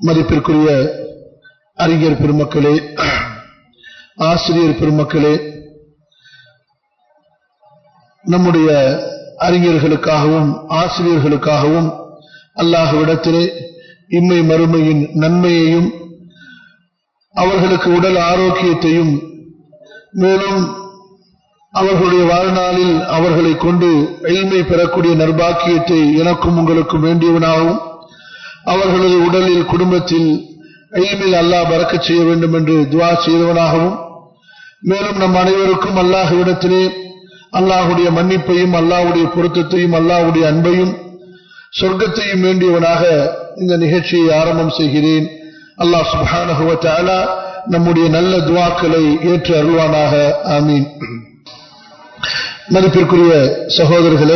மதிப்பிற்குரிய அறிஞர் பெருமக்களே ஆசிரியர் பெருமக்களே நம்முடைய அறிஞர்களுக்காகவும் ஆசிரியர்களுக்காகவும் அல்லாஹ்விடத்திலே இம்மை மறுமையின் நன்மையையும் அவர்களுக்கு உடல் ஆரோக்கியத்தையும் மேலும் அவர்களுடைய வாழ்நாளில் அவர்களை கொண்டு எளிமை பெறக்கூடிய நர்பாக்கியத்தை எனக்கும் உங்களுக்கும் வேண்டியவனாகவும் அவர்களது உடலில் குடும்பத்தில் எளிமையில் அல்லாஹ் பறக்க செய்ய வேண்டும் என்று துவா செய்தவனாகவும் மேலும் நம் அனைவருக்கும் அல்லாஹுவிடத்திலே அல்லாஹுடைய மன்னிப்பையும் அல்லாஹுடைய பொருத்தத்தையும் அல்லாஹுடைய அன்பையும் சொர்க்கத்தையும் வேண்டியவனாக இந்த நிகழ்ச்சியை ஆரம்பம் செய்கிறேன் அல்லாஹ் சுபானகுவத்தாலா நம்முடைய நல்ல துவாக்களை ஏற்று அருள்வானாக ஆமீன் மதிப்பிற்குரிய சகோதரர்களே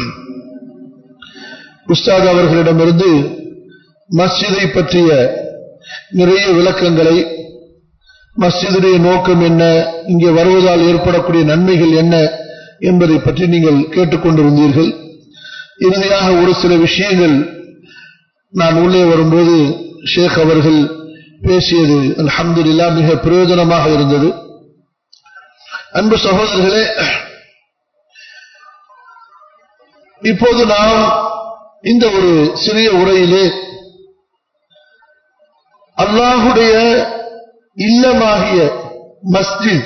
உஸ்தாத் அவர்களிடமிருந்து மஸ்ஜிதை பற்றிய நிறைய விளக்கங்களை மஸ்ஜிதுடைய நோக்கம் என்ன இங்கே வருவதால் ஏற்படக்கூடிய நன்மைகள் என்ன என்பதை பற்றி நீங்கள் கேட்டுக்கொண்டிருந்தீர்கள் இறுதியாக ஒரு சில விஷயங்கள் நான் உள்ளே வரும்போது ஷேக் அவர்கள் பேசியது அல்ஹம்துலில்லா மிக பிரயோஜனமாக இருந்தது அன்பு சகோதரர்களே இப்போது நாம் இந்த ஒரு சிறிய உரையிலே அல்லாஹுடைய இல்லமாகிய மஸ்ஜித்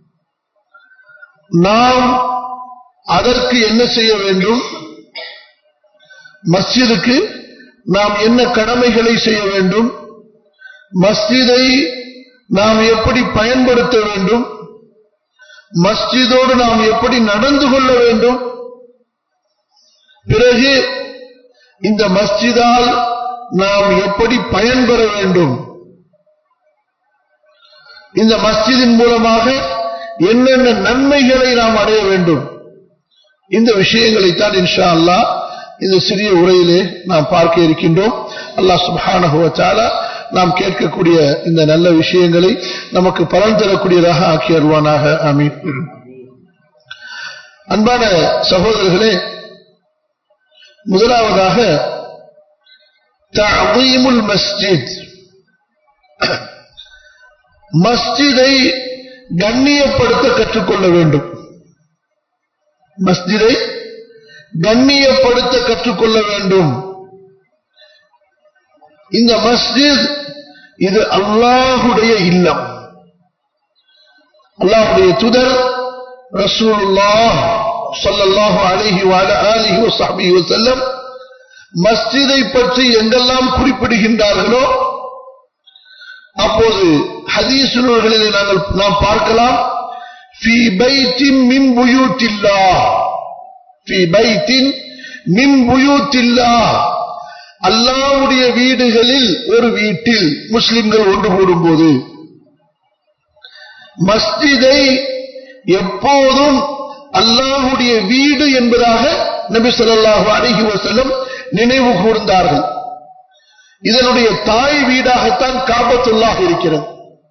நாம் அதற்கு என்ன செய்ய வேண்டும் மஸ்ஜிதுக்கு நாம் என்ன கடமைகளை செய்ய வேண்டும் மஸ்ஜிதை நாம் எப்படி பயன்படுத்த வேண்டும் மஸ்ஜிதோடு நாம் எப்படி நடந்து கொள்ள வேண்டும் பிறகு இந்த மஸ்ஜிதால் நாம் எப்படி பயன்பெற வேண்டும் இந்த மஸ்ஜிதின் மூலமாக என்னென்ன நன்மைகளை நாம் அடைய வேண்டும் இந்த விஷயங்களைத்தான் இன்ஷா அல்லா இந்த சிறிய உரையிலே நாம் பார்க்க இருக்கின்றோம் அல்லாஹ் சுபானகுவச்சாலா நாம் கேட்கக்கூடிய இந்த நல்ல விஷயங்களை நமக்கு பலன் தரக்கூடியதாக ஆக்கி அருவானாக அமீன் அன்பான சகோதரர்களே முதலாவதாக தீமுல் மஸ்ஜித் மஸ்ஜிதை கண்ணியப்படுத்த கற்றுக்கொள்ள வேண்டும் மஸ்ஜிதை கண்ணியப்படுத்த கற்றுக்கொள்ள வேண்டும் இந்த மஸ்ஜித் இது அல்லாஹுடைய இல்லம் அல்லாஹுடைய துதர் ரசூலுல்லாஹ் ஸல்லல்லாஹு அலைஹி வ ஆலிஹி வஸஹ்பிஹி வஸல்லம் மஸ்ஜிதை பற்றி எங்கெல்லாம் குறிப்பிடுகின்றார்களோ அப்போது ஹதீஸ் நூல்களிலே நாங்கள் நாம் பார்க்கலாம் ஃபி பைத்தின் மின் புயூத்தில்லாஹ் ஃபி பைத்தின் மின் புயூத்தில்லாஹ் அல்லாவுடைய வீடுகளில் ஒரு வீட்டில் முஸ்லிம்கள் ஒன்று கூடும்போது மஸ்ஜிதை எப்போதும் அல்லாஹுடைய வீடு என்பதாக நபி சொல்லாஹு அழகி வசல்லம் நினைவு கூர்ந்தார்கள் இதனுடைய தாய் வீடாகத்தான் காபத்துள்ளாக இருக்கிறது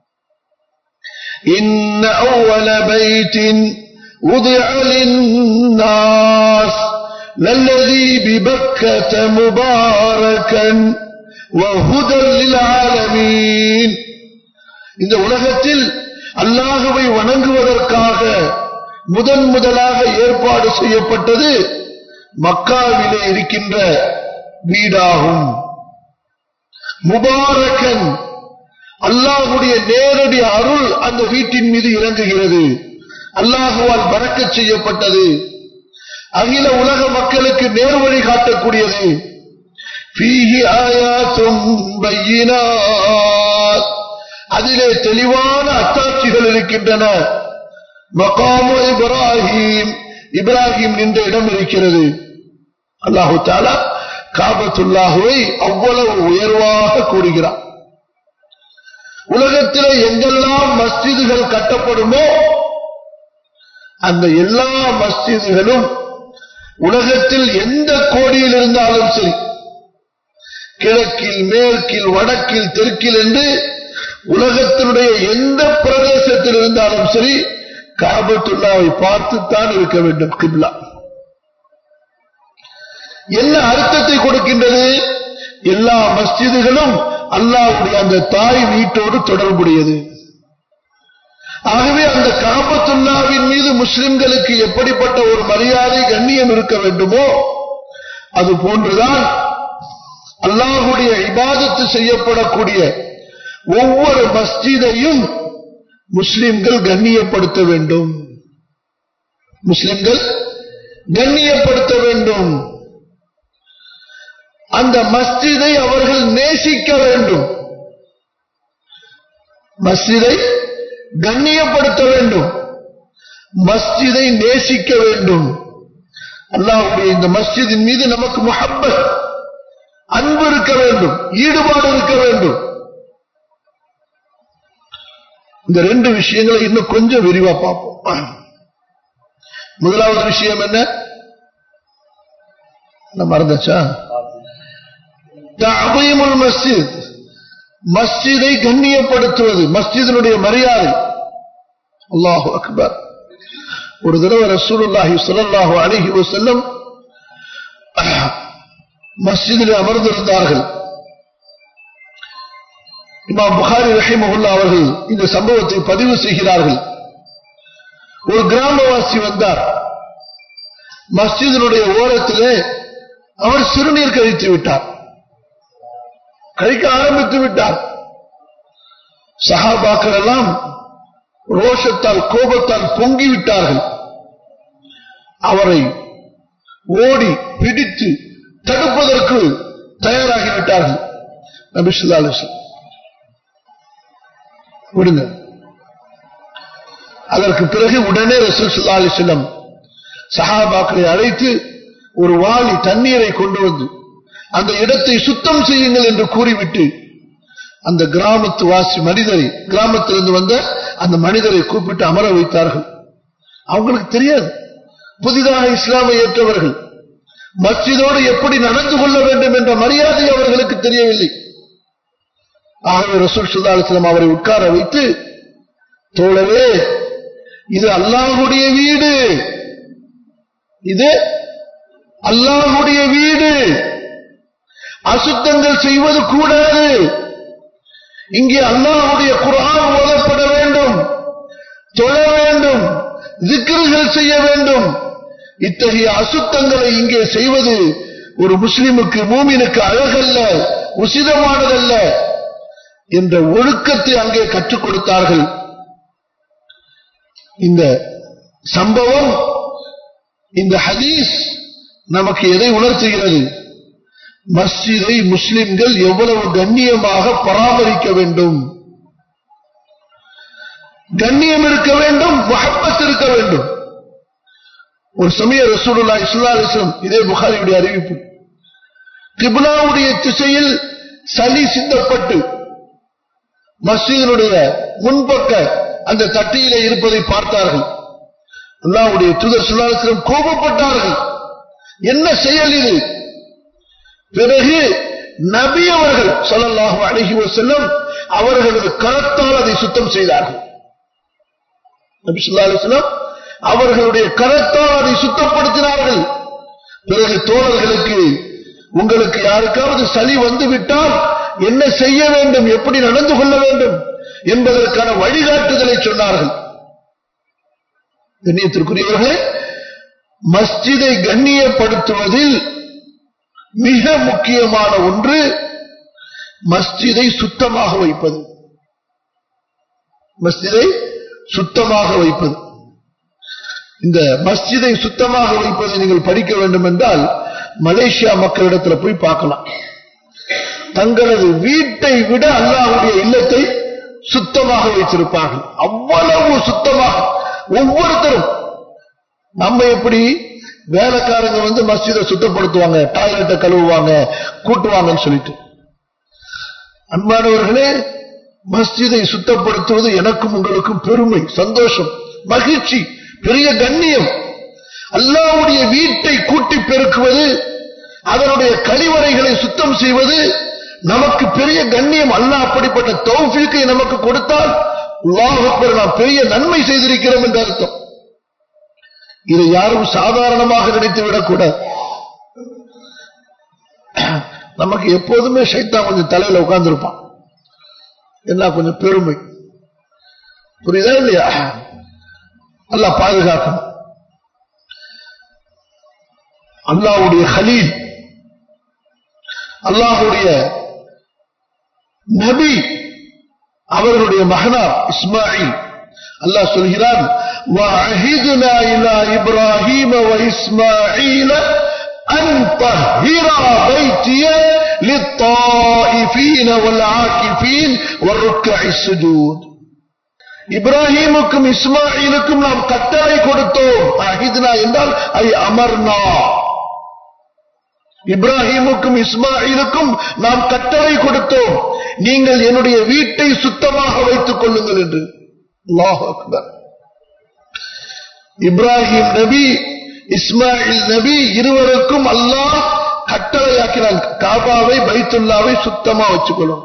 إن أول بيت وضع للناس للذي ببكة مباركا وهدى للعالمين இந்த உலகத்தில் அல்லாஹுவை வணங்குவதற்காக முதன் முதலாக ஏற்பாடு செய்யப்பட்டது மக்காவிலே இருக்கின்ற வீடாகும் முபாரக்கன் அல்லாஹுடைய நேரடி அருள் அந்த வீட்டின் மீது இறங்குகிறது அல்லாஹுவால் பறக்க செய்யப்பட்டது அகில உலக மக்களுக்கு நேர்வழி காட்டக்கூடியது அதிலே தெளிவான அத்தாட்சிகள் இருக்கின்றன மகாமு இப்ராஹிம் இப்ராஹிம் நின்ற இடம் இருக்கிறது அல்லாஹு தாலா காபத்துல்லாஹுவை அவ்வளவு உயர்வாக கூறுகிறார் உலகத்தில் எங்கெல்லாம் மஸ்ஜிதுகள் கட்டப்படுமோ அந்த எல்லா மஸ்ஜிதுகளும் உலகத்தில் எந்த கோடியில் இருந்தாலும் சரி கிழக்கில் மேற்கில் வடக்கில் தெற்கில் என்று உலகத்தினுடைய எந்த பிரதேசத்தில் இருந்தாலும் சரி காபத்துல்லாவை பார்த்துத்தான் இருக்க வேண்டும் கிப்லா என்ன அர்த்தத்தை கொடுக்கின்றது எல்லா மஸ்ஜிதுகளும் அல்லாஹ்வுடைய அந்த தாய் வீட்டோடு தொடர்புடையது ஆகவே அந்த காபத்துல்லாவின் மீது முஸ்லிம்களுக்கு எப்படிப்பட்ட ஒரு மரியாதை கண்ணியம் இருக்க வேண்டுமோ அது போன்றுதான் அல்லாஹுடைய இபாதத்து செய்யப்படக்கூடிய ஒவ்வொரு மஸ்ஜிதையும் முஸ்லிம்கள் கண்ணியப்படுத்த வேண்டும் முஸ்லிம்கள் கண்ணியப்படுத்த வேண்டும் அந்த மஸ்ஜிதை அவர்கள் நேசிக்க வேண்டும் மஸ்ஜிதை கண்ணியப்படுத்த வேண்டும் மஸ்ஜிதை நேசிக்க வேண்டும் அல்லாஹ்வுடைய இந்த மஸ்ஜிதின் மீது நமக்கு முஹப்பத் அன்பு இருக்க வேண்டும் ஈடுபாடு இருக்க வேண்டும் இந்த ரெண்டு விஷயங்களை இன்னும் கொஞ்சம் விரிவா பார்ப்போம் முதலாவது விஷயம் என்ன நான் மறந்தாச்சா தஅதீமுல் மஸ்ஜித் மஸ்ஜிதை கண்ணியப்படுத்துவது மஸ்ஜிதினுடைய மரியாதை அல்லாஹு அக்பர் ஒரு தடவை ரசூலுல்லாஹி ஸல்லல்லாஹு அலைஹி வஸல்லம் மஸ்ஜிதில் அமர்ந்திருந்தார்கள் இமாம் புகாரி ரஹிமஹுல்லா அவர்கள் இந்த சம்பவத்தை பதிவு செய்கிறார்கள் ஒரு கிராமவாசி வந்தார் மஸ்ஜிதினுடைய ஓரத்திலே அவர் சிறுநீர் கழித்து விட்டார் கழிக்க ஆரம்பித்து விட்டார் சஹாபாக்கள் எல்லாம் ரோஷத்தால் கோபத்தால் பொங்கி விட்டார்கள் அவரை ஓடி பிடித்து தடுப்பதற்கு தயாராகிவிட்டார்கள் நபி ஸல்லல்லாஹு அலைஹி வஸல்லம் விடுங்க அதற்கு பிறகு உடனே ரசூல் ஸல்லல்லாஹு அலைஹி வஸல்லம் சஹாபாக்களை அழைத்து ஒரு வாளி தண்ணீரை கொண்டு வந்து அந்த இடத்தை சுத்தம் செய்யுங்கள் என்று கூறிவிட்டு அந்த கிராமத்து வாசி மனிதரை கிராமத்திலிருந்து வந்த அந்த மனிதரை கூப்பிட்டு அமர வைத்தார்கள் அவங்களுக்கு தெரியாது புதிதாக இஸ்லாமை ஏற்றவர்கள் மஸ்ஜிதோடு எப்படி நடந்து கொள்ள வேண்டும் என்ற மரியாதை அவர்களுக்கு தெரியவில்லை ஆகவே ரசூல் சுல்லாஸ்லாம் அவரை உட்கார வைத்து தோழரே இது அல்லாஹுடைய வீடு இது அல்லாஹுடைய வீடு அசுத்தங்கள் செய்வது கூடாது இங்கே அல்லாஹுடைய குரான் ஓதப்பட வேண்டும் தொழ வேண்டும் திக்ருகள் செய்ய வேண்டும் இத்தகைய அசுத்தங்களை இங்கே செய்வது ஒரு முஸ்லிமுக்கு மூமினுக்கு அழகல்ல உசிதமானதல்ல என்ற ஒழுக்கத்தை அங்கே கற்றுக் கொடுத்தார்கள் இந்த சம்பவம் இந்த ஹதீஸ் நமக்கு எதை உணர்த்துகிறது மஸ்ஜிதை முஸ்லிம்கள் எவ்வளவு கண்ணியமாக பராமரிக்க வேண்டும் கண்ணியம் இருக்க வேண்டும் மஹப்பத் இருக்க வேண்டும் ஒரு சமய ரசூலுல்லா இஸ்லா அலிஸ்லம் இதே புகாரியுடைய அறிவிப்பு கிப்லாவுடைய திசையில் சளி சிந்தப்பட்டு மஸ்ஜிதனுடைய முன்பக்க அந்த தட்டியிலே இருப்பதை பார்த்தார்கள் அல்லாவுடைய தூதர் சுல்லாஸ்லம் கோபப்பட்டார்கள் என்ன செயல் இது பிறகு நபி அவர்கள் சொல்லல்லாஹு அழகி செல்லும் அவர்களது கரத்தால் அதை சுத்தம் செய்தார்கள் நபி சொல்லா அலிஸ்லாம் அவர்களுடைய கரத்தால் அதை சுத்தப்படுத்தினார்கள் பிறகு தோழர்களுக்கு உங்களுக்கு யாருக்காவது சளி வந்து விட்டால் என்ன செய்ய வேண்டும் எப்படி நடந்து கொள்ள வேண்டும் என்பதற்கான வழிகாட்டுதலை சொன்னார்கள் கண்ணியத்திற்குரியவர்களே மஸ்ஜிதை கண்ணியப்படுத்துவதில் மிக முக்கியமான ஒன்று மஸ்ஜிதை சுத்தமாக வைப்பது மஸ்ஜிதை சுத்தமாக வைப்பது இந்த மஸ்ஜிதை சுத்தமாக வைப்பதை நீங்கள் படிக்க வேண்டும் என்றால் மலேசியா மக்களிடத்தில் போய் பார்க்கலாம் தங்களது வீட்டை விட அல்லாஹுடைய இல்லத்தை சுத்தமாக வைத்திருப்பார்கள் அவ்வளவு சுத்தமாக ஒவ்வொருத்தரும் நம்ம எப்படி வேலைக்காரங்க வந்து மஸ்ஜிதை சுத்தப்படுத்துவாங்க டாய்லெட்டை கழுவுவாங்க கூட்டுவாங்கன்னு சொல்லிட்டு அன்பானவர்களே மஸ்ஜிதை சுத்தப்படுத்துவது எனக்கும் உங்களுக்கும் பெருமை சந்தோஷம் மகிழ்ச்சி பெரிய கண்ணியம் அல்லாவுடைய வீட்டை கூட்டி பெருக்குவது அதனுடைய கழிவறைகளை சுத்தம் செய்வது நமக்கு பெரிய கண்ணியம் அல்லாஹ் அப்படிப்பட்ட தௌஃபீக்கை நமக்கு கொடுத்தால் அல்லாஹ் நாம் பெரிய நன்மை செய்திருக்கிறோம் என்று அர்த்தம் இதை யாரும் சாதாரணமாக நினைத்து விடக்கூடாது நமக்கு எப்போதுமே சைத்தான் கொஞ்சம் தலையில உட்கார்ந்துருப்பான் என்ன கொஞ்சம் பெருமை புரியுதா இல்லையா அல்லாஹ் பாதுகாக்கணும் அல்லாஹ்வுடைய ஹலீல் அல்லாஹ்வுடைய நபி அவர்களுடைய மகனார் இஸ்மாயில் அல்லாஹ் சொல்கிறான் وَعَهِدْنَا إِلَى إِبْرَاهِيمَ وَإِسْمَاعِيلَ أَنْ طَهِّرَا بَيْتِيَ لِلطَّائِفِينَ وَالْعَاكِفِينَ وَالرُّكَّعِ السُّجُودِ இப்ராஹீமுக்கும் இஸ்மாயிலுக்கும் நாம் கட்டளை கொடுத்தோம் அஹித்னா என்றால் ஐ அமர்னா இப்ராஹிமுக்கும் இஸ்மாயிலுக்கும் நாம் கட்டளை கொடுத்தோம் நீங்கள் என்னுடைய வீட்டை சுத்தமாக வைத்துக் கொள்ளுங்கள் என்று அல்லாஹ் அக்பர் இப்ராஹிம் நபி இஸ்மாயில் நபி இருவருக்கும் அல்லாஹ் கட்டளையாக்கினான் காபாவை பைத்துல்லாவை சுத்தமா வச்சுக்கொள்ளும்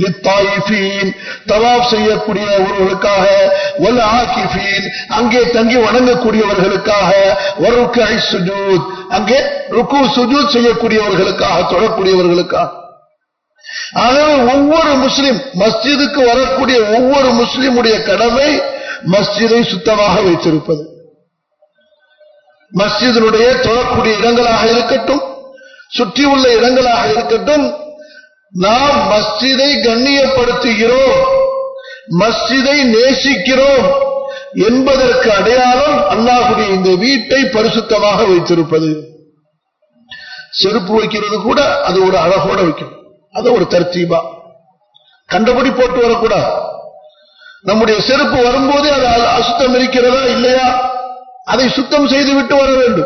தவாப் செய்யக்கூடியவர்களுக்காக வல் ஆகிஃபீன் அங்கே தங்கி வணங்கக்கூடியவர்களுக்காக வருக்கை சுஜூத் அங்கே ருக்கு சுஜூத் செய்யக்கூடியவர்களுக்காக தொழக்கூடியவர்களுக்காக ஆகவே ஒவ்வொரு முஸ்லிம் மஸ்ஜிதுக்கு வரக்கூடிய ஒவ்வொரு முஸ்லிமுடைய கடமை மஸ்ஜிதை சுத்தமாக வைத்திருப்பது மஸ்ஜிதனுடைய தொழக்கூடிய இடங்களாக இருக்கட்டும் சுற்றியுள்ள இடங்களாக இருக்கட்டும் நாம் மஸ்ஜிதை கண்ணியப்படுத்துகிறோம் மஸ்ஜிதை நேசிக்கிறோம் என்பதற்கு அடையாளம் அல்லாஹுடைய இந்த வீட்டை பரிசுத்தமாக வைத்திருப்பது செருப்பு வைக்கிறது கூட அது ஒரு அழகோட வைக்கணும் அது ஒரு தர்த்தீபா கண்டபடி போட்டு வரக்கூடாது நம்முடைய செருப்பு வரும்போது அது அசுத்தம் இருக்கிறதா இல்லையா அதை சுத்தம் செய்து விட்டு வர வேண்டும்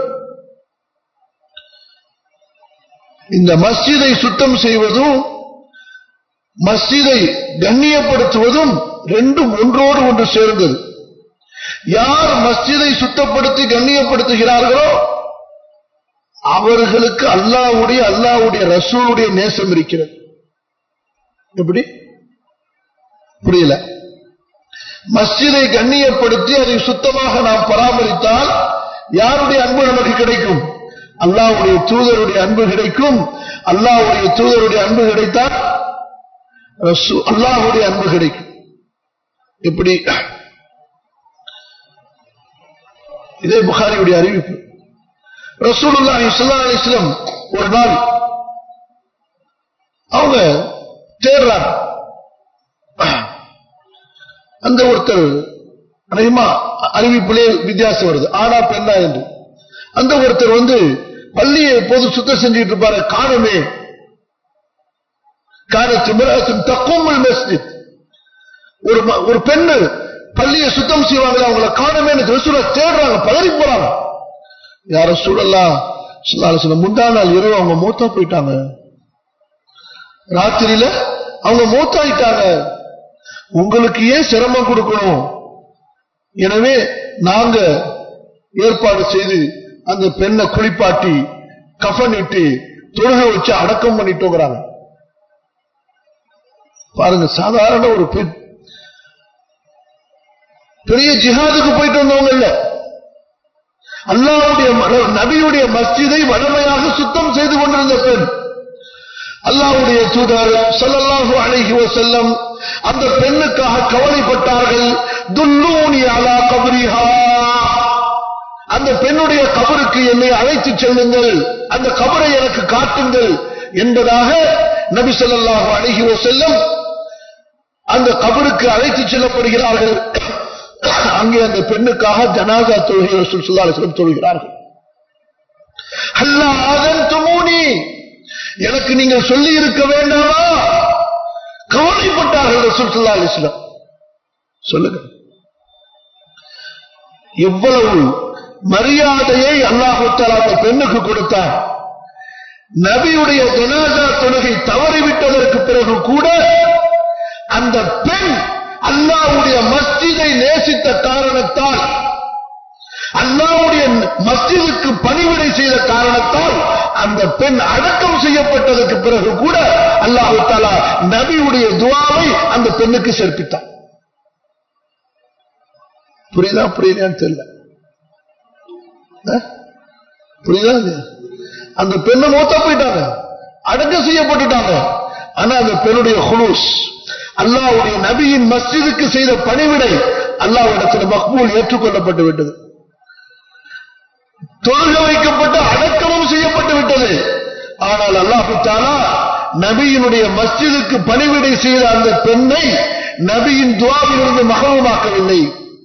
இந்த மஸ்ஜிதை சுத்தம் செய்வதும் மஸ்ஜிதை கண்ணியப்படுத்துவதும் ரெண்டும் ஒன்றோடு ஒன்று சேர்ந்தது யார் மஸ்ஜிதை சுத்தப்படுத்தி கண்ணியப்படுத்துகிறார்களோ அவர்களுக்கு அல்லாவுடைய அல்லாவுடைய ரசூலுடைய நேசம் இருக்கிறது எப்படி புரியல மஸ்ஜிதை கண்ணியப்படுத்தி அதை சுத்தமாக நாம் பராமரித்தால் யாருடைய அன்பு நமக்கு கிடைக்கும் அல்லாவுடைய தூதருடைய அன்பு கிடைக்கும் அல்லாவுடைய தூதருடைய அன்பு கிடைத்தால் அல்லாஹுடைய அன்பு கிடைக்கும் எப்படி இதே புகாரியுடைய அறிவிப்பு ரசூலுல்லாஹி ஸல்லல்லாஹு அலைஹி வஸல்லம் ஒரு நாள் அவங்க தேடுறாங்க அந்த ஒருத்தர் அநேகமா அறிவிப்பிலே வித்தியாசம் வருது ஆனா பெண்ணா என்று அந்த ஒருத்தர் வந்து பள்ளியை எப்போது சுத்தம் செஞ்சுட்டு இருப்பாரு காணுமே காணத்து தக்குமல் மஸ்ஜித் ஒரு ஒரு பெண்ணு பள்ளியை சுத்தம் செய்வாங்க அவங்கள காணுமே ரசூல தேடுறாங்க பதறி போறாங்க யார சூழலாம் சொல்ல முந்தா நாள் இரவு அவங்க மூத்தா போயிட்டாங்க ராத்திரியில அவங்க மூத்தாயிட்டாங்க உங்களுக்கு ஏன் சிரமம் கொடுக்கணும் எனவே நாங்க ஏற்பாடு செய்து அந்த பெண்ணை குளிப்பாட்டி கஃனிட்டு தொழுக வச்சு அடக்கம் பண்ணிட்டோங்கிறாங்க பாருங்க சாதாரண ஒரு பெண் பெரிய ஜிஹாதுக்கு போயிட்டு வந்தவங்க இல்ல அல்லாவுடைய நபியுடைய மஸ்ஜிதை வளமையாக சுத்தம் செய்து கொண்டிருந்த பெண் அல்லாவுடைய தூதர் சொல்லல்லாஹு அழகி செல்லம் அந்த பெண்ணுக்காக கவலைப்பட்டார்கள் துல்லூனி அலா கபரிஹா அந்த பெண்ணுடைய கபருக்கு என்னை அழைத்து செல்லுங்கள் அந்த கபரை எனக்கு காட்டுங்கள் என்பதாக நபி சொல்லாஹு அழகி செல்லம் அந்த கபருக்கு அழைத்து செல்லப்படுகிறார்கள் அங்கே அந்த பெண்ணுக்காக ஜனாதா தொழுகை சுல்லாசலம் தொழுகிறார்கள் அல்லாதன் துமூனி எனக்கு நீங்கள் சொல்லி இருக்க வேண்டாமா கவலைப்பட்டார்கள் ரசூல் சுல்லா அலிஸ்லாம் சொல்லுங்க எவ்வளவு மரியாதையை அல்லாஹால அந்த பெண்ணுக்கு கொடுத்தார் நபியுடைய ஜனாதா தொழுகை தவறிவிட்டதற்கு பிறகு கூட அந்த பெண் அல்லாவுடைய மஸ்ஜிதை நேசித்த காரணத்தால் அல்லாவுடைய மஸ்ஜிதுக்கு பணிவிடை செய்த காரணத்தால் அந்த பெண் அடக்கம் செய்யப்பட்டதற்கு பிறகு கூட அல்லாஹு தாலா நபியுடைய துவாவை அந்த பெண்ணுக்கு சேர்ப்பித்தார் புரியுதா புரியலையான்னு தெரியல புரியுதா அந்த பெண்ணை மூத்தா போயிட்டாங்க அடக்கம் செய்யப்பட்டுட்டாங்க ஆனா அந்த பெண்ணுடைய ஹுலூஸ் அல்லாஹ்வுடைய நபியின் மஸ்ஜிதுக்கு செய்த பணிவிடை அல்லாஹ்விடத்தில் மக்பூல் ஏற்றுக்கொள்ளப்பட்டு விட்டது தொழுக வைக்கப்பட்டு அடக்கமும் செய்யப்பட்டு விட்டது ஆனால் அல்லாஹு தாலா நபியினுடைய மஸ்ஜிதுக்கு பணிவிடை செய்த அந்த பெண்ணை நபியின் துவாவிலிருந்து மகவுமாக்கவில்லை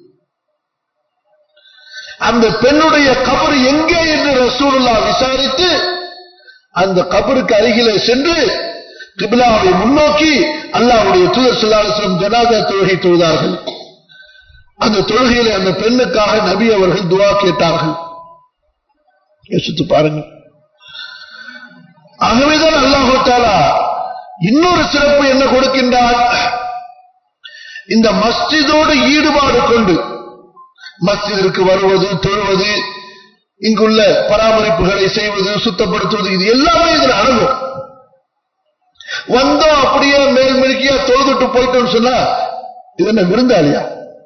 அந்த பெண்ணுடைய கபர் எங்கே என்று ரசூலுல்லா விசாரித்து அந்த கபருக்கு அருகிலே சென்று கிபிலாவை முன்னோக்கி அல்லாஹ்வுடைய தூதர் சொல்லாசலம் ஜனாதா தொழுகை தொழுதார்கள் அந்த தொழுகையிலே அந்த பெண்ணுக்காக நபி அவர்கள் துவா கேட்டார்கள் யோசித்து பாருங்கள் ஆகவேதான் அல்லாஹு தாலா இன்னொரு சிறப்பு என்ன கொடுக்கின்றார் இந்த மஸ்ஜிதோடு ஈடுபாடு கொண்டு மஸ்ஜிதிற்கு வருவது தொழுவது இங்குள்ள பராமரிப்புகளை செய்வது சுத்தப்படுத்துவது இது எல்லாமே இதில் அடங்கும் வந்தோம் அப்படியே மேல் மிழுக்கியா தொழுதுட்டு போயிட்டோம்னு சொன்னா இது என்ன விருந்தாளியா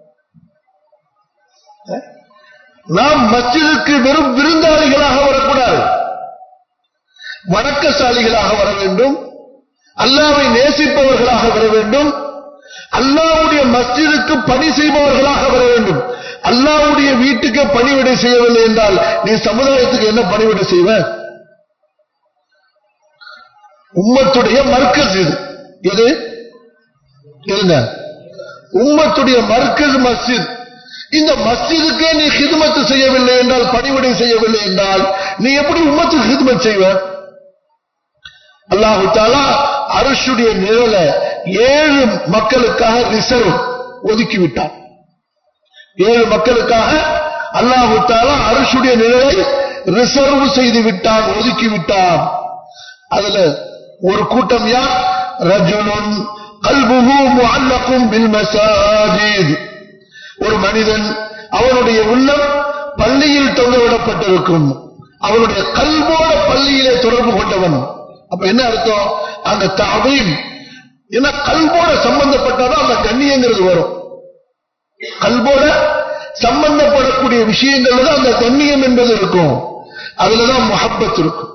நாம் மஸ்ஜிதுக்கு வெறும் விருந்தாளிகளாக வரக்கூடாது வணக்கசாலிகளாக வர வேண்டும் அல்லாவை நேசிப்பவர்களாக வர வேண்டும் அல்லாவுடைய மஸ்ஜிதுக்கு பணி செய்பவர்களாக வர வேண்டும் அல்லாவுடைய வீட்டுக்கு பணிவிடை செய்யவில்லை என்றால் நீ சமுதாயத்துக்கு என்ன பணிவிடை செய்வ உம்மத்துடைய மர்க்கஸ் இது எது எதுங்க உம்மத்துடைய மர்க்கஸ் மஸ்ஜித் இந்த மஸ்ஜிதுக்கே நீ ஹிதுமத்து செய்யவில்லை என்றால் பணிவிடை செய்யவில்லை என்றால் நீ எப்படி உம்மத்துக்கு ஹிதுமத் செய்வ அல்லாஹு தாலா அரசுடைய நிழல ஏழு மக்களுக்காக ரிசர்வ் ஒதுக்கி விட்டான் ஏழு மக்களுக்காக அல்லாஹு தாலா அரசுடைய நிழலை ரிசர்வ் செய்து விட்டான் ஒதுக்கி விட்டான் அதுல ஒரு கூட்டம் யார் ரஜுனுன் கல்புகு முஅல்லகும் பில் மசாஜித் ஒரு மனிதன் அவனுடைய உள்ளம் பள்ளியில் தொங்கவிடப்பட்டிருக்கும் அவனுடைய கல்வோட பள்ளியிலே தொடர்பு கொண்டவன் அப்ப என்ன அர்த்தம் அந்த தவீம் ஏன்னா கல்வோட சம்பந்தப்பட்டதான் அந்த கண்ணியங்கிறது வரும் கல்வோட சம்பந்தப்படக்கூடிய விஷயங்கள்ல தான் அந்த கண்ணியம் என்பது இருக்கும் அதுலதான் முஹப்பத் இருக்கும்